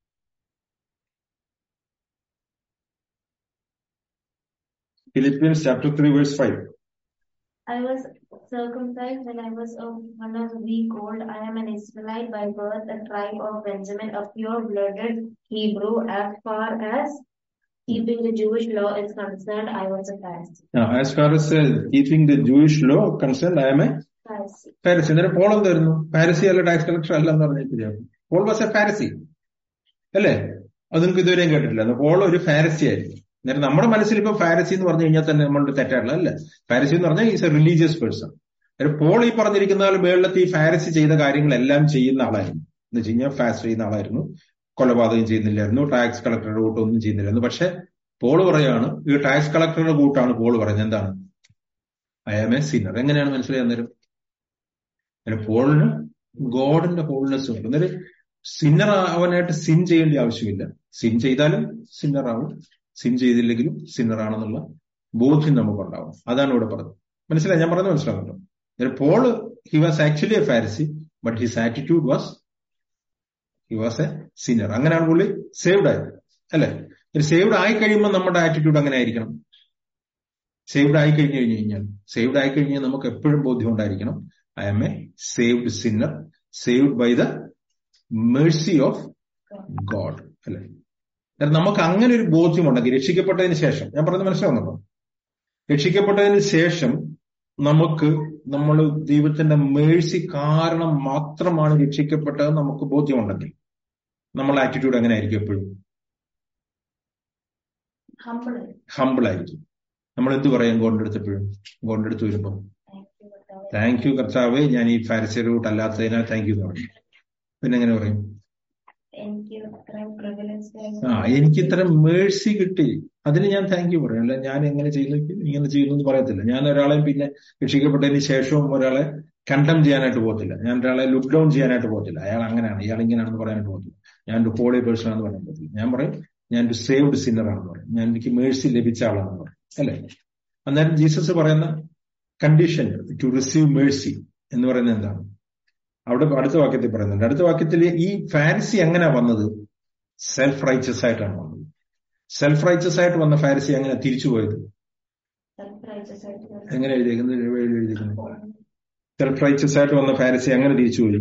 Philippians chapter 3 verse 5. I was circumcised when I was of one of week old. I am an Israelite by birth, a tribe of Benjamin, a pure-blooded Hebrew. As far as keeping the Jewish law is concerned, I was a Pharisee. Now, as far as uh, keeping the Jewish law concerned, I am a Pharisee. Pharisee അന്നേരം Paul എന്തായിരുന്നു Pharisee അല്ല tax collector അല്ല എന്ന് പറഞ്ഞിട്ടില്ല Paul was a Pharisee അല്ലേ അത് നിങ്ങൾക്ക് ഇതുവരെയും കേട്ടിട്ടില്ല പോൾ ഒരു ഫാരസി ആയിരുന്നു അന്നേരം നമ്മുടെ മനസ്സിൽ ഇപ്പൊ ഫാരസി എന്ന് പറഞ്ഞു കഴിഞ്ഞാൽ തന്നെ നമ്മളുടെ തെറ്റായിട്ടുള്ള അല്ല ഫാരസി എന്ന് പറഞ്ഞാൽ ഈസ് എ റിലീജിയസ് പേഴ്സൺ ഒരു പോൾ ഈ പറഞ്ഞിരിക്കുന്ന ആൾ മേളിലത്തെ ഈ ഫാരസി ചെയ്ത കാര്യങ്ങളെല്ലാം ചെയ്യുന്ന ആളായിരുന്നു എന്ന് വെച്ച് കഴിഞ്ഞാൽ ഫാസ്റ്റ് ചെയ്യുന്ന ആളായിരുന്നു കൊലപാതകം ചെയ്യുന്നില്ലായിരുന്നു ടാക്സ് കളക്ടറുടെ കൂട്ടം ഒന്നും ചെയ്യുന്നില്ലായിരുന്നു പക്ഷെ പോള് പറയാണ് ഈ ടാക്സ് കളക്ടറുടെ കൂട്ടാണ് പോള് പറയുന്നത് എന്താണ് ഐ ആം എ സിന്നർ എങ്ങനെയാണ് മനസ്സിലായി അന്നേരം അന്നേരം പോളിന് ഗോഡിന്റെ ഹോൾനെസ് ഉണ്ട് അന്നേരം സിന്നർ ആവാനായിട്ട് സിൻ ചെയ്യേണ്ട ആവശ്യമില്ല സിൻ ചെയ്താലും സിന്നർ ആവും സിൻ ചെയ്തില്ലെങ്കിലും സിന്നർ ആണെന്നുള്ള ബോധ്യം നമുക്കുണ്ടാവും അതാണ് ഇവിടെ പറഞ്ഞത് മനസ്സിലായി ഞാൻ പറഞ്ഞത് മനസ്സിലാവുന്നുണ്ടോ അന്നേരം Paul he was actually a Pharisee but his attitude was he was a sinner അങ്ങനെയാണ് പുള്ളി സേവ്ഡ് ആയത് അല്ലെ ഒരു സേവ്ഡ് ആയി കഴിയുമ്പോൾ നമ്മുടെ ആറ്റിറ്റ്യൂഡ് അങ്ങനെ ആയിരിക്കണം സേവ്ഡ് ആയി കഴിഞ്ഞു കഴിഞ്ഞു കഴിഞ്ഞാൽ സേവ്ഡ് ആയി കഴിഞ്ഞാൽ നമുക്ക് എപ്പോഴും ബോധ്യം ഉണ്ടായിരിക്കണം I am a saved sinner saved by the mercy of God അല്ലെ കാരണം നമുക്ക് അങ്ങനെ ഒരു ബോധ്യമുണ്ടെങ്കിൽ രക്ഷിക്കപ്പെട്ടതിന് ശേഷം ഞാൻ പറഞ്ഞത് മനസ്സിലാവുന്നുണ്ടോ രക്ഷിക്കപ്പെട്ടതിന് ശേഷം നമുക്ക് നമ്മൾ ദൈവത്തിന്റെ മേഴ്സി കാരണം മാത്രമാണ് രക്ഷിക്കപ്പെട്ടത് നമുക്ക് ബോധ്യമുണ്ടെങ്കിൽ നമ്മളെ ആറ്റിറ്റ്യൂഡ് എങ്ങനെ ആയിരിക്കും എപ്പോഴും Humble. ഹമ്പിൾ ആയിരിക്കും നമ്മൾ എന്ത് പറയും ഗോണ്ടെടുത്തപ്പോഴും ഗോണ്ടെടുത്ത് വരുമ്പോൾ Thank thank you, Katavi. You കർത്താവേ ഞാൻ ഈ ഫാരസി റൂട്ട് അല്ലാത്തതിനാൽ താങ്ക് യു എന്ന് പറയും പിന്നെ എങ്ങനെ പറയും Thank you, ഇത്രയും privilege ആ എനിക്ക് ഇത്തരം മേഴ്സി കിട്ടി അതിന് ഞാൻ താങ്ക് യു പറയും അല്ല ഞാൻ എങ്ങനെ ചെയ്യുന്നു ഇങ്ങനെ ചെയ്യുന്നു എന്ന് പറയത്തില്ല ഞാൻ ഒരാളെ പിന്നെ രക്ഷിക്കപ്പെട്ടതിന് ശേഷവും ഒരാളെ കണ്ടം ചെയ്യാനായിട്ട് പോകത്തില്ല ഞാൻ ഒരാളെ ലുക്ക് ഡൗൺ ചെയ്യാനായിട്ട് പോകത്തില്ല അയാൾ അങ്ങനെയാണ് ഇയാൾ ഇങ്ങനെയാണെന്ന് പറയാനായിട്ട് പോകത്തില്ല ഞാൻ ഒരു ഹോളി പേഴ്സൺ ആണെന്ന് പറയാൻ പറ്റില്ല ഞാൻ പറയും ഞാൻ ഒരു സേവ്ഡ് സിന്നർ ആണെന്ന് പറയും ഞാൻ എനിക്ക് മേഴ്സി ലഭിച്ച ആളാണെന്ന് പറയും അല്ലെ അന്നേരം ജീസസ് പറയുന്ന കണ്ടീഷൻ ടു റിസീവ് മേഴ്സി എന്ന് പറയുന്നത് എന്താണ് അവിടെ അടുത്ത വാക്യത്തിൽ പറയുന്നുണ്ട് അടുത്ത വാക്യത്തിൽ ഈ ഫാൻസി എങ്ങനെ വന്നത് സെൽഫ് റൈച്ചസ് ആയിട്ടാണ് വന്നത് സെൽഫ് റൈച്ചസ് ആയിട്ട് വന്ന ഫാരസി എങ്ങനെ തിരിച്ചു പോയത് Self-righteous ആയിട്ട് വന്നു. എങ്ങനെ എഴുതിയിരിക്കുന്നത് എഴുതിയിരിക്കുന്നത് സെൽഫ് റൈച്ചസ് ആയിട്ട് വന്ന ഫാരസി എങ്ങനെ തിരിച്ചുപോയി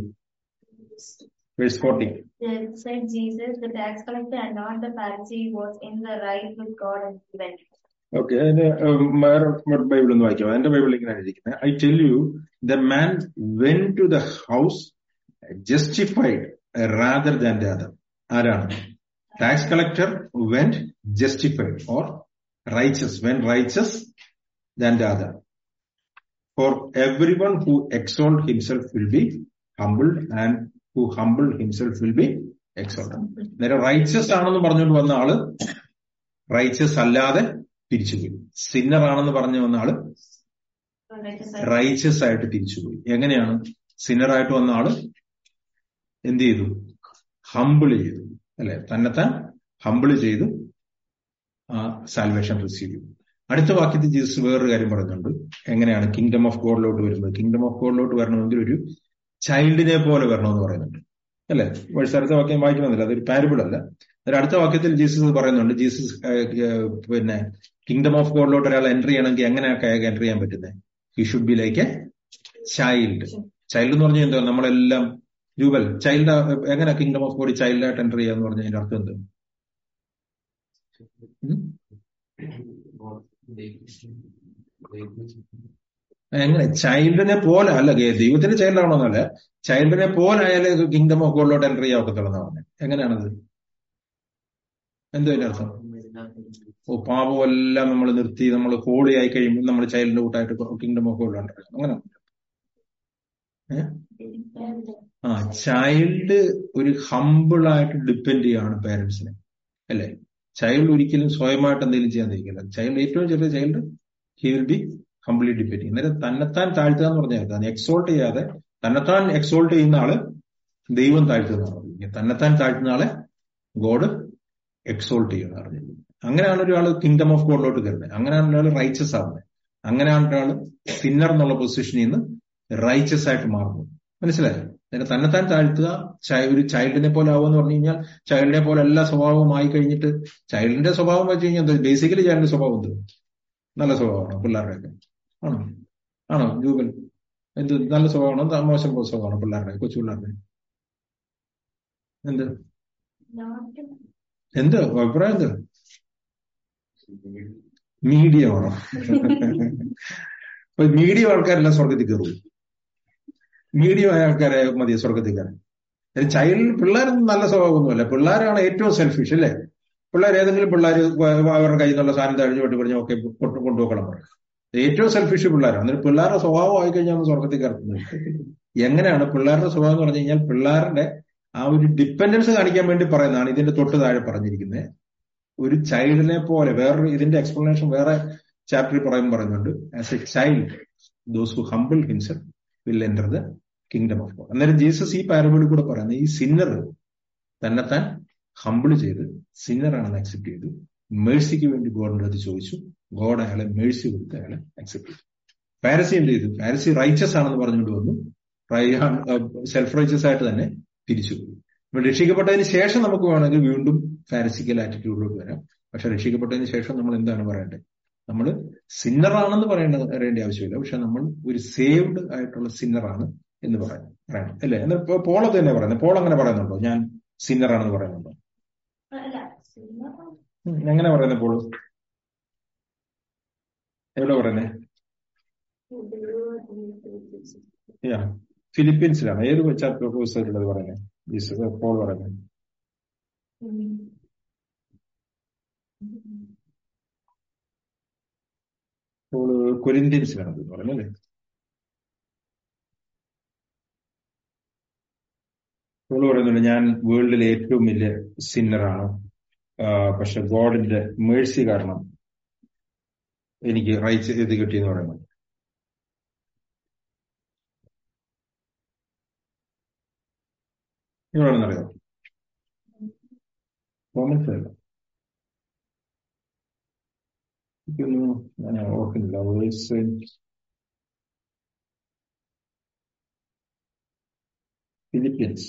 verse forty Then said Jesus, the tax collector and not the Pharisee was in the right with God and he went. Okay അതിന്റെ ബൈബിൾ ഒന്ന് വായിക്കാം എന്റെ ബൈബിളിൽ ഇങ്ങനെ എഴുതിയിരിക്കുന്നത് I tell you the man went to the house justified rather than the other ആരാണ് tax collector went justified or righteous went righteous than the other for every one who exalted himself will be humbled and who humble himself will be exalted നേരെ righteous ആണെന്ന് പറഞ്ഞുകൊണ്ട് വന്ന ആള് righteous അല്ലാതെ തിരിച്ചുപോയി Sinner ആണെന്ന് പറഞ്ഞു വന്ന ആള് Righteous ആയിട്ട് റൈച്ചസ് ആയിട്ട് തിരിച്ചുപോയി എങ്ങനെയാണ് സിന്നർ ആയിട്ട് വന്ന ആള് എന്ത് ചെയ്തു ഹമ്പിൾ ചെയ്തു അല്ലെ തന്നെത്താൻ ഹമ്പിൾ ചെയ്തു ആ സാൽവേഷൻ റിസീവ് ചെയ്തു അടുത്ത വാക്യത്തിൽ ജീസസ് വേറൊരു കാര്യം പറയുന്നുണ്ട് എങ്ങനെയാണ് കിങ്ഡം ഓഫ് ഗോഡിലോട്ട് വരുന്നത് കിങ്ഡം ഓഫ് ഗോഡിലോട്ട് വരണമെങ്കിൽ ഒരു ചൈൽഡിനെ പോലെ വരണമെന്ന് പറയുന്നുണ്ട് അല്ലെ വേഴ്സ് അടുത്ത വാക്യം വായിക്കണമെന്നില്ല അതൊരു പാരബിൾ അല്ല ഒരു അടുത്ത വാക്യത്തിൽ ജീസസ് പറയുന്നുണ്ട് ജീസസ് ഏഹ്, ഏഹ്, പിന്നെ കിങ്ഡം ഓഫ് ഗോഡിലോട്ട് ഒരാൾ എൻട്രി ചെയ്യണമെങ്കിൽ എങ്ങനെയൊക്കെ അയാൾക്ക് എൻട്രി ചെയ്യാൻ പറ്റുന്നത് he should be like a child child എന്ന് പറഞ്ഞാൽ എന്താ നമ്മളെല്ലാം രൂപൽ ചൈൽഡ് എങ്ങനെ കിങ്ഡം ഓഫ് ഗോഡ് ചൈൽഡായിട്ട് എൻട്രി ചെയ്യാന്ന് പറഞ്ഞതിന്റെ അർത്ഥം എന്ത് ഉം? എങ്ങനെ ചൈൽഡിനെ പോലെ അല്ല ഗേ- ദൈവത്തിന്റെ ചൈൽഡ് ആണോന്നല്ല ചൈൽഡിനെ പോലെ ആയാലും കിങ്ഡം ഓഫ് ഗോഡിലോട്ട് എൻട്രി ചെയ്യാൻ ഒക്കത്തുള്ളൂ പറഞ്ഞത് എങ്ങനെയാണത് എന്തോ അതിന്റെ അർത്ഥം ഓ പാപമെല്ലാം നമ്മൾ നിർത്തി നമ്മൾ ഹോളി ആയി കഴിയുമ്പോൾ നമ്മൾ ചൈൽഡിന്റെ കൂട്ടായിട്ട് കിങ്ഡം ഓഫ് ഗോഡിലോട്ട് എൻട്രി ചെയ്യണം അങ്ങനെ ഏഹ് ആ ചൈൽഡ് ഒരു ഹമ്പിൾ ആയിട്ട് ഡിപ്പെൻഡ് ചെയ്യാണ് പേരൻസിനെ അല്ലെ ചൈൽഡ് ഒരിക്കലും സ്വയമായിട്ട് എന്തെങ്കിലും ചെയ്യാൻ കഴിയില്ല ചൈൽഡ് ഏറ്റവും ചെറിയ child he will be complete depend ചെയ്യും അന്നേരം തന്നെത്താൻ താഴ്ത്തുക എന്ന് പറഞ്ഞാൽ എക്സോൾട്ട് ചെയ്യാതെ തന്നെത്താൻ എക്സോൾട്ട് ചെയ്യുന്ന ആള് ദൈവം താഴ്ത്തുന്നതാണ് പറഞ്ഞിരിക്കുന്നത് തന്നെത്താൻ താഴ്ത്തുന്ന ആളെ ഗോഡ് എക്സോൾട്ട് ചെയ്യുന്ന പറഞ്ഞിരിക്കുന്നത് അങ്ങനെയാണ് ഒരാൾ കിങ്ഡം ഓഫ് ഗോഡിലോട്ട് കയറുന്നത് അങ്ങനെയാണ് ഒരാൾ റൈച്ചസ് ആവുന്നത് അങ്ങനെയാണ് ഒരാൾ സിന്നർ എന്നുള്ള പൊസിഷനിൽ നിന്ന് റൈച്ചസ് ആയിട്ട് മാറുന്നത് മനസ്സിലായോ അതിനെ തന്നെത്താൻ താഴ്ത്തുക ചൈ- ഒരു ചൈൽഡിനെ പോലെ ആവുമെന്ന് പറഞ്ഞു കഴിഞ്ഞാൽ ചൈൽഡിനെ പോലെ എല്ലാ സ്വഭാവവും ആയി കഴിഞ്ഞിട്ട് ചൈൽഡിന്റെ സ്വഭാവം വെച്ച് കഴിഞ്ഞാൽ ബേസിക്കലി ചൈൽഡിന്റെ സ്വഭാവം എന്ത് നല്ല സ്വഭാവമാണോ പിള്ളേരുടെയൊക്കെ ആണോ ആണോ ജൂബൽ എന്ത് നല്ല സ്വഭാവമാണോ ത- മോശം സ്വഭാവമാണോ പിള്ളേരുടെ കൊച്ചു പിള്ളേരുടെ എന്ത് Not എന്ത് അഭിപ്രായം എന്ത് മീഡിയമാണോ അപ്പൊ മീഡിയം ആൾക്കാരെല്ലാം സ്വർഗത്തിൽ കയറും മീഡിയം ആയ ആൾക്കാരെ മതി സ്വർഗത്തിൽ കയറാൻ ചൈൽഡ് പിള്ളേരൊന്നും നല്ല സ്വഭാവമൊന്നുമല്ല പിള്ളേരാണ് ഏറ്റവും സെൽഫിഷ് അല്ലേ പിള്ളേർ ഏതെങ്കിലും പിള്ളേർ അവരുടെ കയ്യിൽ നിന്നുള്ള സാധനം തഴിഞ്ഞു വിട്ട് പറഞ്ഞു ഓക്കെ കൊണ്ടുപോക്കണം പറയും ഏറ്റവും സെൽഫിഷ് പിള്ളേരാണ് എന്നിട്ട് പിള്ളേരുടെ സ്വഭാവം ആയി കഴിഞ്ഞാൽ നമ്മൾ സ്വർഗത്തിൽ കയറുന്നത് എങ്ങനെയാണ് പിള്ളേരുടെ സ്വഭാവം എന്ന് പറഞ്ഞു കഴിഞ്ഞാൽ പിള്ളേരുടെ ആ ഒരു ഡിപ്പെൻഡൻസ് കാണിക്കാൻ വേണ്ടി പറയുന്നതാണ് ഇതിന്റെ തൊട്ട് താഴെ പറഞ്ഞിരിക്കുന്നത് ഒരു ചൈൽഡിനെ പോലെ വേറൊരു ഇതിന്റെ എക്സ്പ്ലനേഷൻ വേറെ ചാപ്റ്ററിൽ പറയുമ്പോൾ പറയുന്നുണ്ട് as a child those who humble himself will enter the kingdom of God അന്നേരം ജീസസ് ഈ പാരബിളിൽ കൂടെ പറയുന്നത് ഈ സിന്നർ തന്നെത്താൻ ഹംബിൾ ചെയ്ത് സിന്നറാണെന്ന് അക്സെപ്റ്റ് ചെയ്തു മേഴ്സിക്ക് വേണ്ടി ഗോഡിന്റെ അടുത്ത് ചോദിച്ചു ഗോഡ് അയാളെ മേഴ്സി കൊടുത്ത് അയാളെ അക്സെപ്റ്റ് ചെയ്തു പാരസി എന്ത് ചെയ്തു പാരസി റൈച്ചസ് ആണെന്ന് പറഞ്ഞുകൊണ്ട് വന്നു സെൽഫ് റൈച്ചസ് ആയിട്ട് തന്നെ തിരിച്ചു പോയി ഇപ്പൊ രക്ഷിക്കപ്പെട്ടതിന് ശേഷം നമുക്ക് വേണമെങ്കിൽ വീണ്ടും ഫാരസിക്കൽ ആറ്റിറ്റ്യൂഡിലോട്ട് വരാം പക്ഷെ രക്ഷിക്കപ്പെട്ടതിന് ശേഷം നമ്മൾ എന്താണ് പറയേണ്ടത് നമ്മൾ സിന്നറാണെന്ന് പറയേണ്ട അറിയേണ്ട ആവശ്യമില്ല പക്ഷെ നമ്മൾ ഒരു സേവ്ഡ് ആയിട്ടുള്ള സിന്നറാണ് എന്ന് പറയാം പറയണം അല്ലേ എന്നാൽ പോൾ അത് തന്നെ പറയുന്നത് പോൾ അങ്ങനെ പറയുന്നുണ്ടോ ഞാൻ സിന്നറാണെന്ന് പറയുന്നുണ്ടോ അല്ല സിനിമ ഉം, എങ്ങനെ പറയുന്നത് പോള് എവിടെ പറയുന്നേ യാ ഫിലിപ്പീൻസിലാണ് ഏത് ചാപ്റ്റർ പുസ്തകത്തിലത് പറയുന്നത് ജീസസ് പോൾ പറയുന്നത് പോള് കൊരിന്ത്യൻസിലാണ് അത് പറയുന്നത് അല്ലേ പോള് പറയുന്നുണ്ട് ഞാൻ വേൾഡിലെ ഏറ്റവും വലിയ സിന്നറാണ് പക്ഷെ ഗോഡിന്റെ മേഴ്സി കാരണം എനിക്ക് റൈറ്റ്സ് ഇത് കിട്ടിയെന്ന് പറയുന്നത് എവിടെയാണെന്നറിയാം റോമൻസ് അല്ല എനിക്കൊന്നും ഞാൻ ഓർക്കുന്നില്ല verse Philippians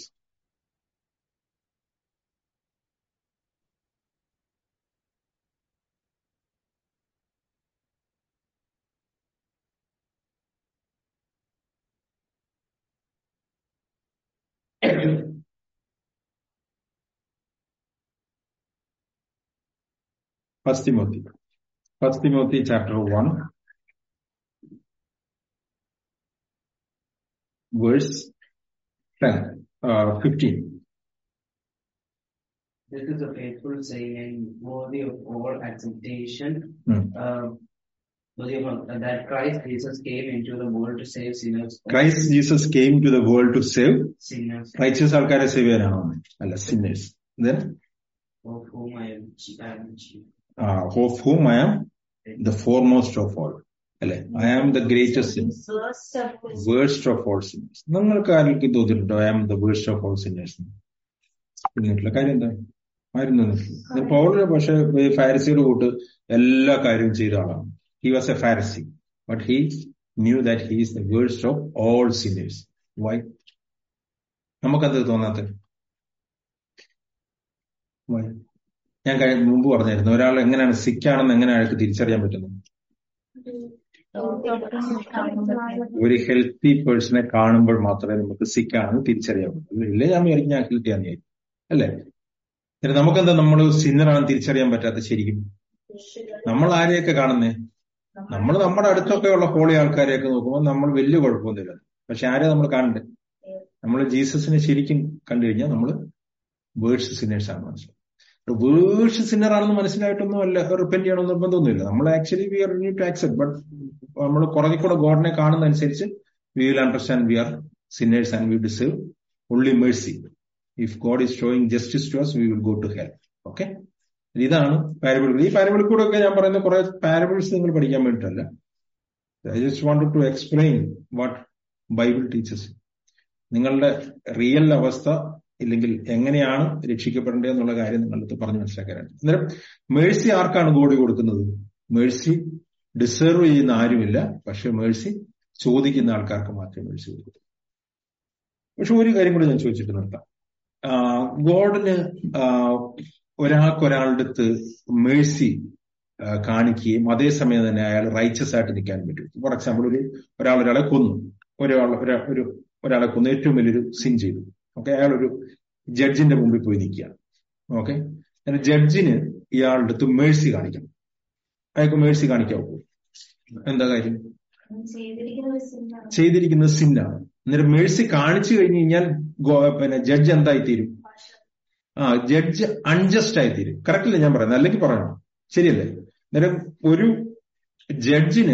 First Timothy. First Timothy chapter 1, verse 10, uh, 15. This is a faithful saying and worthy of all acceptation. Hmm. Uh, worthy of all- that Christ Jesus came into the world to save sinners. Christ Jesus came to the world to save Sinners righteous ആൾക്കാരെ save ചെയ്യാനാണോ അല്ല sinners. Then, of whom I am chief. I am chief. uh, of whom I am the foremost of all. അല്ലെ I am the greatest sinner First of all, worst of all sinners നിങ്ങൾക്ക് ആർക്കും തോന്നിയിട്ടുണ്ടോ I am the worst of all sinners തോന്നിയിട്ടില്ല കാര്യം എന്താ ആരും തോന്നിയിട്ടില്ല പൗളിന് പക്ഷെ ഈ ഫാരസിയുടെ കൂട്ട് എല്ലാ കാര്യവും ചെയ്ത ആളാണ് he was a Pharisee but he knew that he is the worst of all sinners why നമുക്കെന്ത് തോന്നാത്ത Why? ഞാൻ കഴി മുമ്പ് പറഞ്ഞായിരുന്നു ഒരാൾ എങ്ങനെയാണ് സിക്കാണെന്ന് എങ്ങനെ അയാൾക്ക് തിരിച്ചറിയാൻ പറ്റുന്നത് ഒരു ഹെൽത്തി പേഴ്സണെ കാണുമ്പോൾ മാത്രമേ നമുക്ക് സിക്കാണെന്ന് തിരിച്ചറിയാൻ പറ്റൂ ഇല്ലേ ഞാൻ വിചാരിക്കും ഞാൻ ഹെൽത്തി ആണെന്ന് വിചാരിക്കും അല്ലേ എന്നിട്ട് നമുക്കെന്താ നമ്മൾ സിന്നറാണെന്ന് തിരിച്ചറിയാൻ പറ്റാത്ത ശരിക്കും നമ്മൾ ആരെയൊക്കെ കാണുന്നേ നമ്മൾ നമ്മുടെ അടുത്തൊക്കെ ഉള്ള ഹോളി ആൾക്കാരെയൊക്കെ നോക്കുമ്പോൾ നമ്മൾ വലിയ കുഴപ്പമൊന്നുമില്ല പക്ഷെ ആരെയാ നമ്മൾ കാണണ്ടേ നമ്മൾ ജീസസിനെ ശരിക്കും കണ്ടു കഴിഞ്ഞാൽ നമ്മൾ വേഴ്സ് സിന്നേഴ്സ് ആണ് മനസ്സിലാവും വേഴ്സ് സിന്നർ ആണെന്ന് മനസ്സിലായിട്ടൊന്നും അല്ല റിപ്പൻഡ് ചെയ്യണമെന്ന് നിർബന്ധമൊന്നുമില്ല നമ്മൾ actually we are need to accept but നമ്മൾ കുറേ കൂടെ ഗോഡിനെ കാണുന്നതനുസരിച്ച് we will understand we are sinners and we deserve only mercy if God is showing justice to us we will go to help okay ഇതാണ് parable ഈ parable കൂടെ ഒക്കെ ഞാൻ പറയുന്ന കുറെ പാരബിൾസ് നിങ്ങൾ പഠിക്കാൻ വേണ്ടിയിട്ടല്ല I just wanted to explain what Bible teachers നിങ്ങളുടെ റിയൽ അവസ്ഥ ഇല്ലെങ്കിൽ എങ്ങനെയാണ് രക്ഷിക്കപ്പെടേണ്ടത് എന്നുള്ള കാര്യം നിങ്ങളുടെ പറഞ്ഞ് മനസ്സിലാക്കാനാണ് അന്നേരം മേഴ്സി ആർക്കാണ് ഗോഡ് കൊടുക്കുന്നത് മേഴ്സി ഡിസേർവ് ചെയ്യുന്ന ആരുമില്ല പക്ഷെ മേഴ്സി ചോദിക്കുന്ന ആൾക്കാർക്ക് മാത്രമേ മേഴ്സി കൊടുക്കൂ പക്ഷെ ഒരു കാര്യം കൂടി ഞാൻ ചോദിച്ചിട്ട് നിർത്താം ഗോഡിന് ഒരാൾക്ക് ഒരാളുടെ അടുത്ത് മേഴ്സി കാണിക്കുകയും അതേസമയം തന്നെ അയാൾ റൈച്ചസ് ആയിട്ട് നിൽക്കാൻ പറ്റും ഫോർ എക്സാമ്പിൾ ഒരു ഒരാൾ ഒരാളെ കൊന്നു ഒരാൾ ഒരു ഒരാളെ കൊന്നു ഏറ്റവും വലിയൊരു സിൻ ചെയ്തു ഓക്കെ അയാൾ ഒരു ജഡ്ജിന്റെ മുമ്പിൽ പോയി നിൽക്കുകയാണ് ഓക്കെ ജഡ്ജിന് ഇയാളുടെ അടുത്ത് മേഴ്സി കാണിക്കണം അയാൾക്ക് മേഴ്സി കാണിക്കാവൂ എന്താ കാര്യം ചെയ്തിരിക്കുന്ന സിനിമ ചെയ്തിരിക്കുന്നത് സിന്നാണ് അന്നേരം മേഴ്സി കാണിച്ചു കഴിഞ്ഞു കഴിഞ്ഞാൽ പിന്നെ ജഡ്ജ് എന്തായി തീരും ആ ജഡ്ജ് അൺജസ്റ്റ് ആയി തീരും കറക്റ്റ് അല്ലേ ഞാൻ പറയുന്നത് അല്ലെങ്കിൽ പറയണം ശരിയല്ലേ അന്നേരം ഒരു ജഡ്ജിന്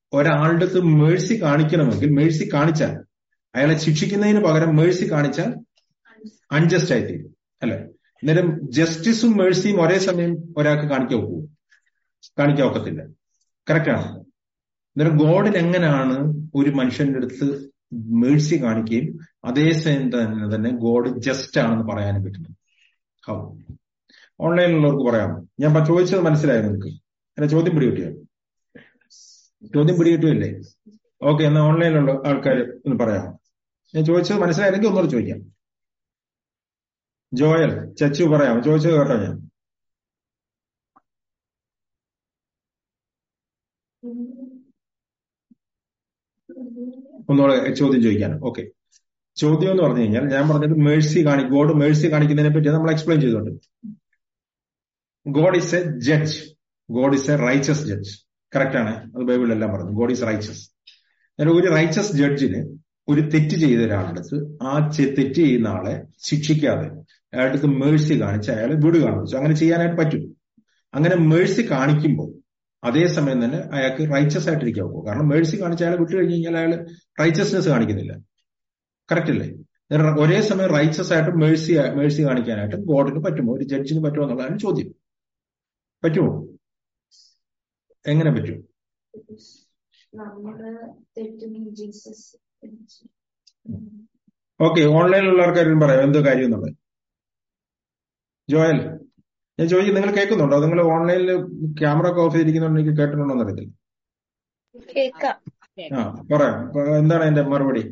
ഒരാളുടെ അടുത്ത് മേഴ്സി കാണിക്കണമെങ്കിൽ മേഴ്സി കാണിച്ചാൽ അയാളെ ശിക്ഷിക്കുന്നതിന് പകരം മേഴ്സി കാണിച്ചാൽ അൺജസ്റ്റ് ആയി തീരും അല്ലെ അന്നേരം ജസ്റ്റിസും മേഴ്സിയും ഒരേ സമയം ഒരാൾക്ക് കാണിക്കാൻ ഒക്കുമോ കാണിക്കാൻ ഒക്കത്തില്ല കറക്റ്റ് ആണ് അന്നേരം ഗോഡിന് എങ്ങനെയാണ് ഒരു മനുഷ്യന്റെ അടുത്ത് മേഴ്സി കാണിക്കുകയും അതേ സമയം തന്നെ തന്നെ ഗോഡ് ജസ്റ്റ് ആണെന്ന് പറയാനും പറ്റുന്നത് ഹൗ ഓൺലൈനിലുള്ളവർക്ക് പറയാമോ ഞാൻ പ- ചോദിച്ചത് മനസ്സിലായോ നിങ്ങൾക്ക് എന്റെ ചോദ്യം പിടികിട്ടിയോ ചോദ്യം പിടികിട്ടിയല്ലേ ഓക്കെ എന്നാ ഓൺലൈനിലുള്ള ആൾക്കാർ ഒന്ന് പറയാമോ ഞാൻ ചോദിച്ചത് മനസ്സിലായില്ലെങ്കിൽ ഒന്നുകൂടെ ചോദിക്കാം ജോയൽ ചച്ചു പറയാമോ ചോദിച്ചത് കേട്ടോ ഞാൻ ഒന്നുകൂടെ ചോദ്യം ചോദിക്കാൻ ഓക്കെ ചോദ്യം എന്ന് പറഞ്ഞു കഴിഞ്ഞാൽ ഞാൻ പറഞ്ഞത് മേഴ്സി കാണി ഗോഡ് മേഴ്സി കാണിക്കുന്നതിനെ പറ്റി നമ്മൾ എക്സ്പ്ലെയിൻ ചെയ്തിട്ടുണ്ട് God is a judge God is a righteous judge correct ആണ് അത് ബൈബിളിലെല്ലാം പറഞ്ഞു ഗോഡ് ഇസ് റൈച്ചസ് അതായത് ഒരു റൈച്ചസ് ജഡ്ജിന് ഒരു തെറ്റ് ചെയ്ത ഒരാളുടെ അടുത്ത് ആ ചെ- തെറ്റ് ചെയ്യുന്ന ആളെ ശിക്ഷിക്കാതെ അയാളുടെ അടുത്ത് മേഴ്സി കാണിച്ച് അയാളെ വിടുകയാണ് വെച്ചു അങ്ങനെ ചെയ്യാനായിട്ട് പറ്റും അങ്ങനെ മേഴ്സി കാണിക്കുമ്പോൾ അതേസമയം തന്നെ അയാൾക്ക് റൈച്ചസ് ആയിട്ടിരിക്കാൻ പോകും കാരണം മേഴ്സി കാണിച്ച് അയാളെ വിട്ടു കഴിഞ്ഞ് കഴിഞ്ഞാൽ അയാൾ റൈച്ചസ്നെസ് കാണിക്കുന്നില്ല കറക്റ്റ് അല്ലേ അന്നേരം ഒരേ സമയം റൈച്ചസ് ആയിട്ട് മേഴ്സി മേഴ്സി കാണിക്കാനായിട്ട് ഗോഡിന് പറ്റുമോ ഒരു ജഡ്ജിന് പറ്റുമോ എന്നുള്ളതാണ് ചോദ്യം പറ്റുമോ എങ്ങനെ പറ്റും നമ്മുടെ തെറ്റും ജീസസ് ഓക്കെ ഓൺലൈനിലുള്ള ആൾക്കാരും പറയാം എന്തോ കാര്യം എന്നുള്ളത് ജോയൽ ഞാൻ ചോദിക്കും നിങ്ങൾ കേൾക്കുന്നുണ്ടോ നിങ്ങൾ ഓൺലൈനിൽ ക്യാമറ ഒക്കെ ഓഫ് ചെയ്തിരിക്കുന്നുണ്ടോ എനിക്ക് കേട്ടിട്ടുണ്ടോ എന്നറിയത്തില്ല കേക്കാം ആ പറയാം അപ്പൊ എന്താണ് എന്റെ മറുപടി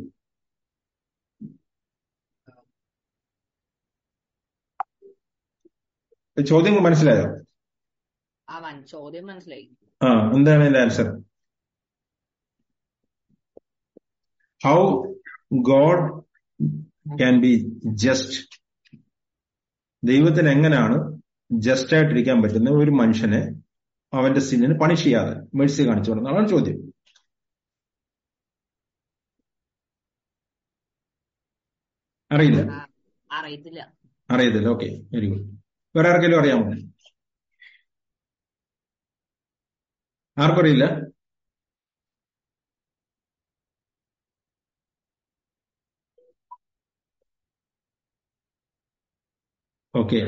ചോദ്യം മനസ്സിലായോ ആ മൻ- ചോദ്യം മനസ്സിലായി ആ എന്താണ് എന്റെ answer how God can be just ദൈവത്തിന് എങ്ങനെയാണ് ജസ്റ്റ് ആയിട്ടിരിക്കാൻ പറ്റുന്ന ഒരു മനുഷ്യനെ അവന്റെ സിന്നിന് പണിഷ് ചെയ്യാതെ മേഴ്സി കാണിച്ചു കൊടുക്കുന്നതാണ് ചോദ്യം അറിയില്ല ആ, അറിയത്തില്ല അറിയത്തില്ല ഓക്കെ വെരി ഗുഡ് വേറെ ആർക്കെങ്കിലും അറിയാമോ ആർക്കും അറിയില്ല ഓക്കെ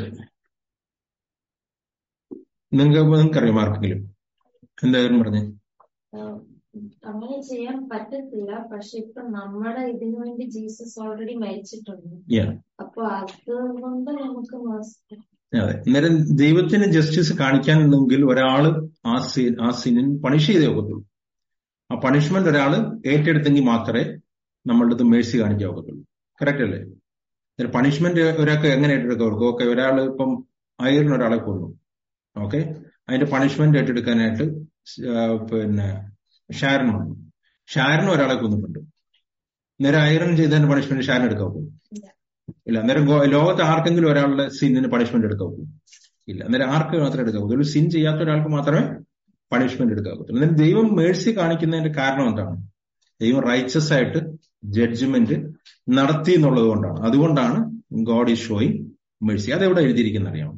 നിങ്ങൾക്ക് നിങ്ങൾക്ക് അറിയാം ആർക്കെങ്കിലും എന്തായാലും പറഞ്ഞേ അങ്ങനെ ചെയ്യാൻ പറ്റത്തില്ല പക്ഷെ ഇപ്പൊ നമ്മുടെ ഇതിനു വേണ്ടി ജീസസ് ഓൾറെഡി മരിച്ചിട്ടുണ്ട് Yeah. അപ്പൊ അതുകൊണ്ട് നമുക്ക് mercy. അതെ അന്നേരം ദൈവത്തിന് ജസ്റ്റിസ് കാണിക്കാനുണ്ടെങ്കിൽ ഒരാള് ആ സീ ആ സീനിന് പണിഷ് ചെയ്തേ ഒക്കത്തുള്ളൂ ആ പണിഷ്മെന്റ് ഒരാള് ഏറ്റെടുത്തെങ്കിൽ മാത്രമേ നമ്മളുടെ അടുത്ത് മേഴ്സി കാണിക്കാൻ ഒക്കത്തുള്ളൂ കറക്റ്റ് അല്ലേ പണിഷ്മെന്റ് ഒരാൾക്ക് എങ്ങനെ ഏറ്റെടുക്കാൻ ഒക്കും ഓക്കെ ഒരാൾ ഇപ്പം അയറിന് ഒരാളെ കൊന്നു ഓക്കെ അതിന്റെ പണിഷ്മെന്റ് ഏറ്റെടുക്കാനായിട്ട് ആ, പിന്നെ ഷാരൻ വന്നു ഷാരൻ ഒരാളെ കൊന്നിട്ടുണ്ട് നേരെ അയറൻ ചെയ്തതിന്റെ പണിഷ്മെന്റ് ഷാരൻ എടുക്കാൻ ഒക്കും ഇല്ല അന്നേരം ഗോ- ലോകത്ത് ആർക്കെങ്കിലും ഒരാളുടെ സിന്നിന് പണിഷ്മെന്റ് എടുക്കാൻ ഒക്കും ഇല്ല അന്നേരം ആർക്ക് മാത്രമേ എടുക്കാൻ ഒക്കൂ ഒരു സിൻ ചെയ്യാത്ത ഒരാൾക്ക് മാത്രമേ പണിഷ്മെന്റ് എടുക്കാൻ ഒക്കത്തുള്ളൂ അന്നേരം ദൈവം മേഴ്സി കാണിക്കുന്നതിന്റെ കാരണം എന്താണ് ദൈവം റൈച്ചസ് ആയിട്ട് ജഡ്ജ്മെന്റ് നടത്തി എന്നുള്ളത് കൊണ്ടാണ് അതുകൊണ്ടാണ് ഗോഡ് ഈസ് ഷോയിങ് മേഴ്സി അതെവിടെ എഴുതിയിരിക്കുന്ന അറിയാമോ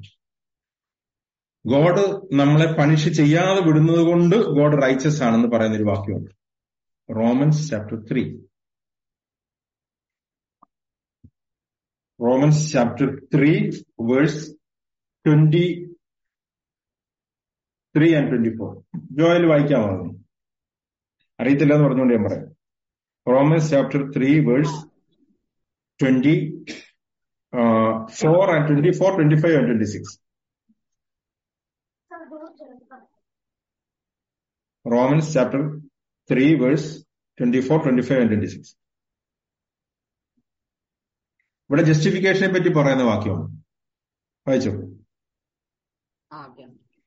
ഗോഡ് നമ്മളെ പണിഷ് ചെയ്യാതെ വിടുന്നത് കൊണ്ട് ഗോഡ് റൈച്ചസ് ആണെന്ന് പറയുന്ന ഒരു വാക്യമുണ്ട് Romans chapter three Romans chapter three verse twenty three and twenty four ജോയിൽ വായിക്കാമോ അത്? അറിയത്തില്ല എന്ന് പറഞ്ഞുകൊണ്ട് ഞാൻ പറയാം Romans chapter three verse twenty four and twenty four twenty five and twenty six Romans chapter three verse twenty four twenty five and twenty six ഇവിടെ ജസ്റ്റിഫിക്കേഷനെ പറ്റി പറയുന്ന വാക്യമാണ് വായിച്ചോ ആ okay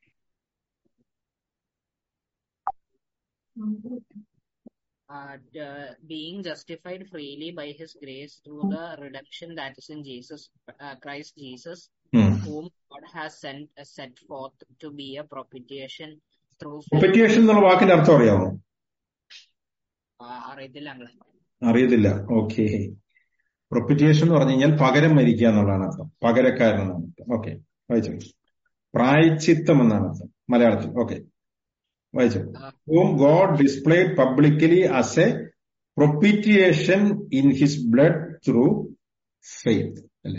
uh, uh, being justified freely by his grace through the redemption that is in Jesus, uh, Christ Jesus, ഉം. whom God has sent, uh, set forth to be a propitiation through faith. Propitiation എന്നുള്ള വാക്കിന്റെ അർത്ഥം അറിയാമോ Uh, അറിയത്തില്ല അങ്ങളെ അറിയത്തില്ല okay പ്രൊപ്പറ്റിയേഷൻ എന്ന് പറഞ്ഞു കഴിഞ്ഞാൽ പകരം മരിക്കുക എന്നുള്ളതാണ് അർത്ഥം പകരക്കാരൻ എന്നാണ് അർത്ഥം ഓക്കെ വായിച്ചു പ്രായച്ചിത്തം എന്നാണ് അർത്ഥം മലയാളത്തിൽ ഓക്കെ വായിച്ചു Uh, whom God displayed publicly as a propitiation in his blood through faith. അല്ലേ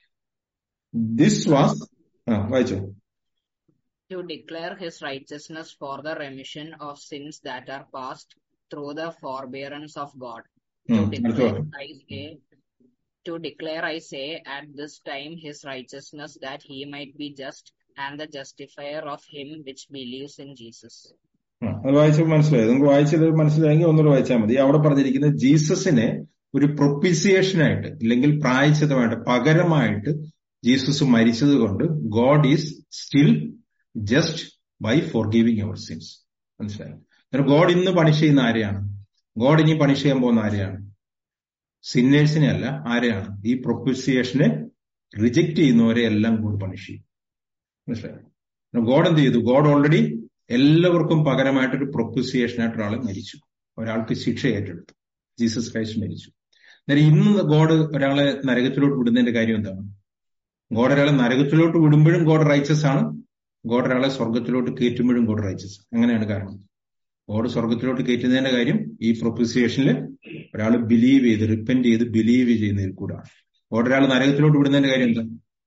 This was ആ വായിച്ചു to declare his righteousness for the remission of sins that are past through the forbearance of God. To ഉം, അടുത്ത declare, വാക്യം. I say, to declare, I say, at this time his righteousness that he might be just and the justifier of him which believes in Jesus. ആ, അത് വായിച്ച് മനസ്സിലായി നിങ്ങൾക്ക് വായിച്ചത് മനസ്സിലായെങ്കിൽ ഒന്നുകൂടെ വായിച്ചാൽ മതി അവിടെ പറഞ്ഞിരിക്കുന്നത് ജീസസിനെ ഒരു പ്രൊപ്പിസിയേഷൻ ആയിട്ട് ഇല്ലെങ്കിൽ പ്രായച്ചിതമായിട്ട് പകരമായിട്ട് ജീസസ് മരിച്ചത് കൊണ്ട് God is still just by forgiving our sins മനസ്സിലായി അന്നേരം ഗോഡ് ഇന്ന് പണിഷ് ചെയ്യുന്ന ആരെയാണ് ഗോഡ് ഇനി പണിഷ് ചെയ്യാൻ പോകുന്ന ആരെയാണ് സിന്നേഴ്സിനെ അല്ല ആരെയാണ് ഈ പ്രൊപ്പിസിയേഷനെ റിജക്ട് ചെയ്യുന്നവരെ എല്ലാം ഗോഡ് പണിഷ് ചെയ്യും മനസ്സിലായി ഗോഡ് എന്ത് ചെയ്തു ഗോഡ് ഓൾറെഡി എല്ലാവർക്കും പകരമായിട്ടൊരു പ്രൊപ്പിസിയേഷൻ ആയിട്ട് ഒരാൾ മരിച്ചു ഒരാൾക്ക് ശിക്ഷ ഏറ്റെടുത്തു ജീസസ് ക്രൈസ്റ്റ് മരിച്ചു അന്നേരം ഇന്ന് ഗോഡ് ഒരാളെ നരകത്തിലോട്ട് വിടുന്നതിന്റെ കാര്യം എന്താണ് ഗോഡ് ഒരാളെ നരകത്തിലോട്ട് വിടുമ്പോഴും ഗോഡ് റൈച്ചസ് ആണ് ഗോഡ് ഒരാളെ സ്വർഗത്തിലോട്ട് കയറ്റുമ്പോഴും ഗോഡ് റൈച്ചസ് അങ്ങനെയാണ് കാരണം ഗോഡ് സ്വർഗത്തിലോട്ട് കയറ്റുന്നതിന്റെ കാര്യം ഈ പ്രൊപ്പിസിയേഷനിൽ ഒരാൾ ബിലീവ് ചെയ്ത് റിപ്പൻഡ് ചെയ്ത് ബിലീവ് ചെയ്യുന്നതിൽ കൂടാണ് ഗോഡ് ഒരാൾ നരകത്തിലോട്ട് വിടുന്നതിന്റെ കാര്യം എന്താ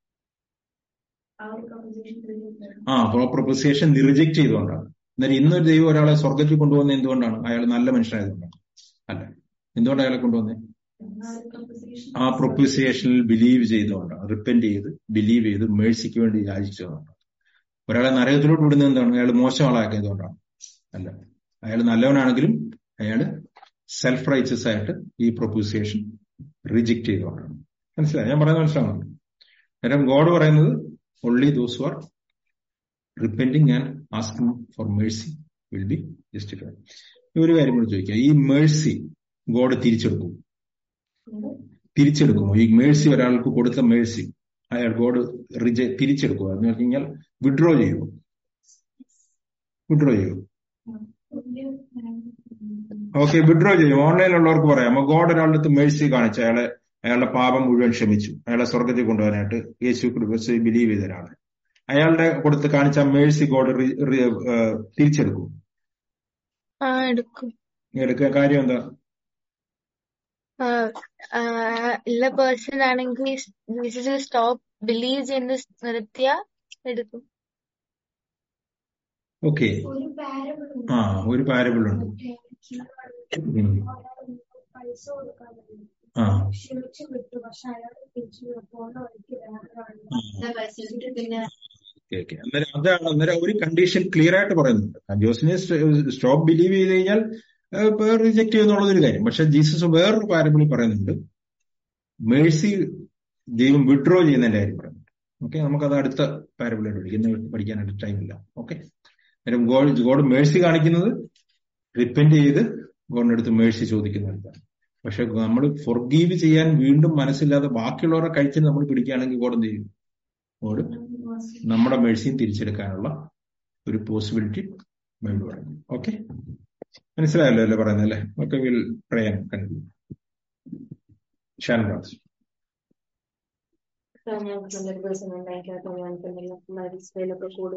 Our proposition to you, sir. ആ പ്രൊപ്പസിയേഷൻ റിജക്ട് ചെയ്തുകൊണ്ടാണ് എന്നാൽ ഇന്നൊരു ദൈവം ഒരാളെ സ്വർഗത്തിൽ കൊണ്ടുവന്നത് എന്തുകൊണ്ടാണ് അയാൾ നല്ല മനുഷ്യനായതുകൊണ്ടാണ് അല്ല എന്തുകൊണ്ടാണ് അയാളെ കൊണ്ടുവന്നത് Our proposition. ആ പ്രൊപ്പസിയേഷനിൽ ബിലീവ് ചെയ്തുകൊണ്ടാണ് റിപ്പൻഡ് ചെയ്ത് ബിലീവ് ചെയ്ത് മേഴ്സിക്ക് വേണ്ടി യാചിച്ചതുകൊണ്ടാണ് ഒരാളെ നരകത്തിലോട്ട് വിടുന്നത് എന്താണ് അയാൾ മോശം ആളാക്കിയതുകൊണ്ടാണ് അല്ല അയാൾ നല്ലവനാണെങ്കിലും അയാൾ സെൽഫ് റൈച്ചസ് ആയിട്ട് ഈ പ്രൊപ്പസിയേഷൻ റിജക്ട് ചെയ്തുകൊണ്ടാണ് മനസ്സിലായി ഞാൻ പറയുന്നത് മനസ്സിലാവുന്നുണ്ട് അന്നേരം ഗോഡ് പറയുന്നത് only those who are repenting and asking for mercy will be justified. ഒരു കാര്യം കൂടി ചോദിക്കാം ഈ മേഴ്സി ഗോഡ് തിരിച്ചെടുക്കും തിരിച്ചെടുക്കുമോ ഈ മേഴ്സി ഒരാൾക്ക് കൊടുത്ത മേഴ്സി അയാൾ ഗോഡ് റിജ തിരിച്ചെടുക്കുക എന്ന് പറഞ്ഞു കഴിഞ്ഞാൽ വിഡ്രോ ചെയ്യുമോ വിഡ്രോ ചെയ്യുമോ ഓക്കെ വിഡ്രോ ചെയ്യും ഓൺലൈനിലുള്ളവർക്ക് പറയാം ഗോഡ് ഒരാളുടെ അടുത്ത് മേഴ്സി കാണിച്ചു അയാളെ അയാളുടെ പാപം മുഴുവൻ ക്ഷമിച്ചു അയാളെ സ്വർഗത്തിൽ കൊണ്ടുപോകാനായിട്ട് യേശു ക്രിസ്തു ബിലീവ് ചെയ്ത ഒരാളെ അയാളുടെ കൊടുത്ത് കാണിച്ച മേഴ്സി ഗോഡ് തിരിച്ചെടുക്കും ആ എടുക്കും എടുക്കാൻ കാര്യം എന്താ ആ, ആ, ഉള്ള പേഴ്സൺ ആണെങ്കിൽ ജീസസ് സ്റ്റോപ്പ് ബിലീവ് ചെയ്യുന്നത് നിർത്തിയ എടുക്കും ഓക്കെ ഒരു പാരബിൾ ഉണ്ട് ആ ഒരു പാരബിൾ ഉണ്ട് ഉം. പൈസ കൊടുക്കാൻ വേണ്ടി ആ ക്ഷമിച്ചു വിട്ടു പക്ഷെ അയാൾ തിരിച്ചു പോണ വഴിക്ക് വേറൊരാൾ The persecuted പിന്നെ ഓക്കെ ഓക്കെ അന്നേരം അതാണ് അന്നേരം ഒരു കണ്ടീഷൻ ക്ലിയർ ആയിട്ട് പറയുന്നുണ്ട് ജോസിനെ സ്റ്റോപ്പ് ബിലീവ് ചെയ്ത് കഴിഞ്ഞാൽ റിജക്ട് ചെയ്യുന്നുള്ളതൊരു കാര്യം പക്ഷെ ജീസസ് വേറൊരു പാരബിളിൽ പറയുന്നുണ്ട് മേഴ്സി ദൈവം വിഡ്രോ ചെയ്യുന്നതിന്റെ കാര്യം പറയുന്നുണ്ട് ഓക്കെ നമുക്കത് അടുത്ത പാരബിളായിട്ട് പഠിക്കും ഇന്ന് പഠിക്കാനായിട്ട് ടൈമില്ല ഓക്കെ അന്നേരം ഗോഡ് ഗോഡ് മേഴ്സി കാണിക്കുന്നത് റിപ്പൻഡ് ചെയ്ത് ഗോഡിന്റെ അടുത്ത് മേഴ്സി ചോദിക്കുന്നതാണ് പക്ഷെ നമ്മൾ ഫൊർഗീവ് ചെയ്യാൻ വീണ്ടും മനസ്സില്ലാതെ ബാക്കിയുള്ളവരുടെ കഴിച്ചിൽ നമ്മൾ പിടിക്കുകയാണെങ്കിൽ ഗോഡ് എന്ത് ചെയ്യും ഗോഡ് നമ്മുടെ മേഴ്സിയും തിരിച്ചെടുക്കാനുള്ള ഒരു പോസിബിലിറ്റി ബൈബിൾ പറയുന്നു ഓക്കെ മനസ്സിലായല്ലോ അല്ലേ പറയുന്നത് അല്ലേ ഓക്കെ വിൽ പ്രയാൻ കണ്ടു ഷാൻ ബ്രാസ് ഞങ്ങൾക്ക് നല്ലൊരു പേഴ്സൺ ഉണ്ടായിരിക്കും അപ്പൊ ഞങ്ങൾക്ക് എന്തെങ്കിലും ഡിസ്പ്ലേയിലൊക്കെ കൂടുതൽ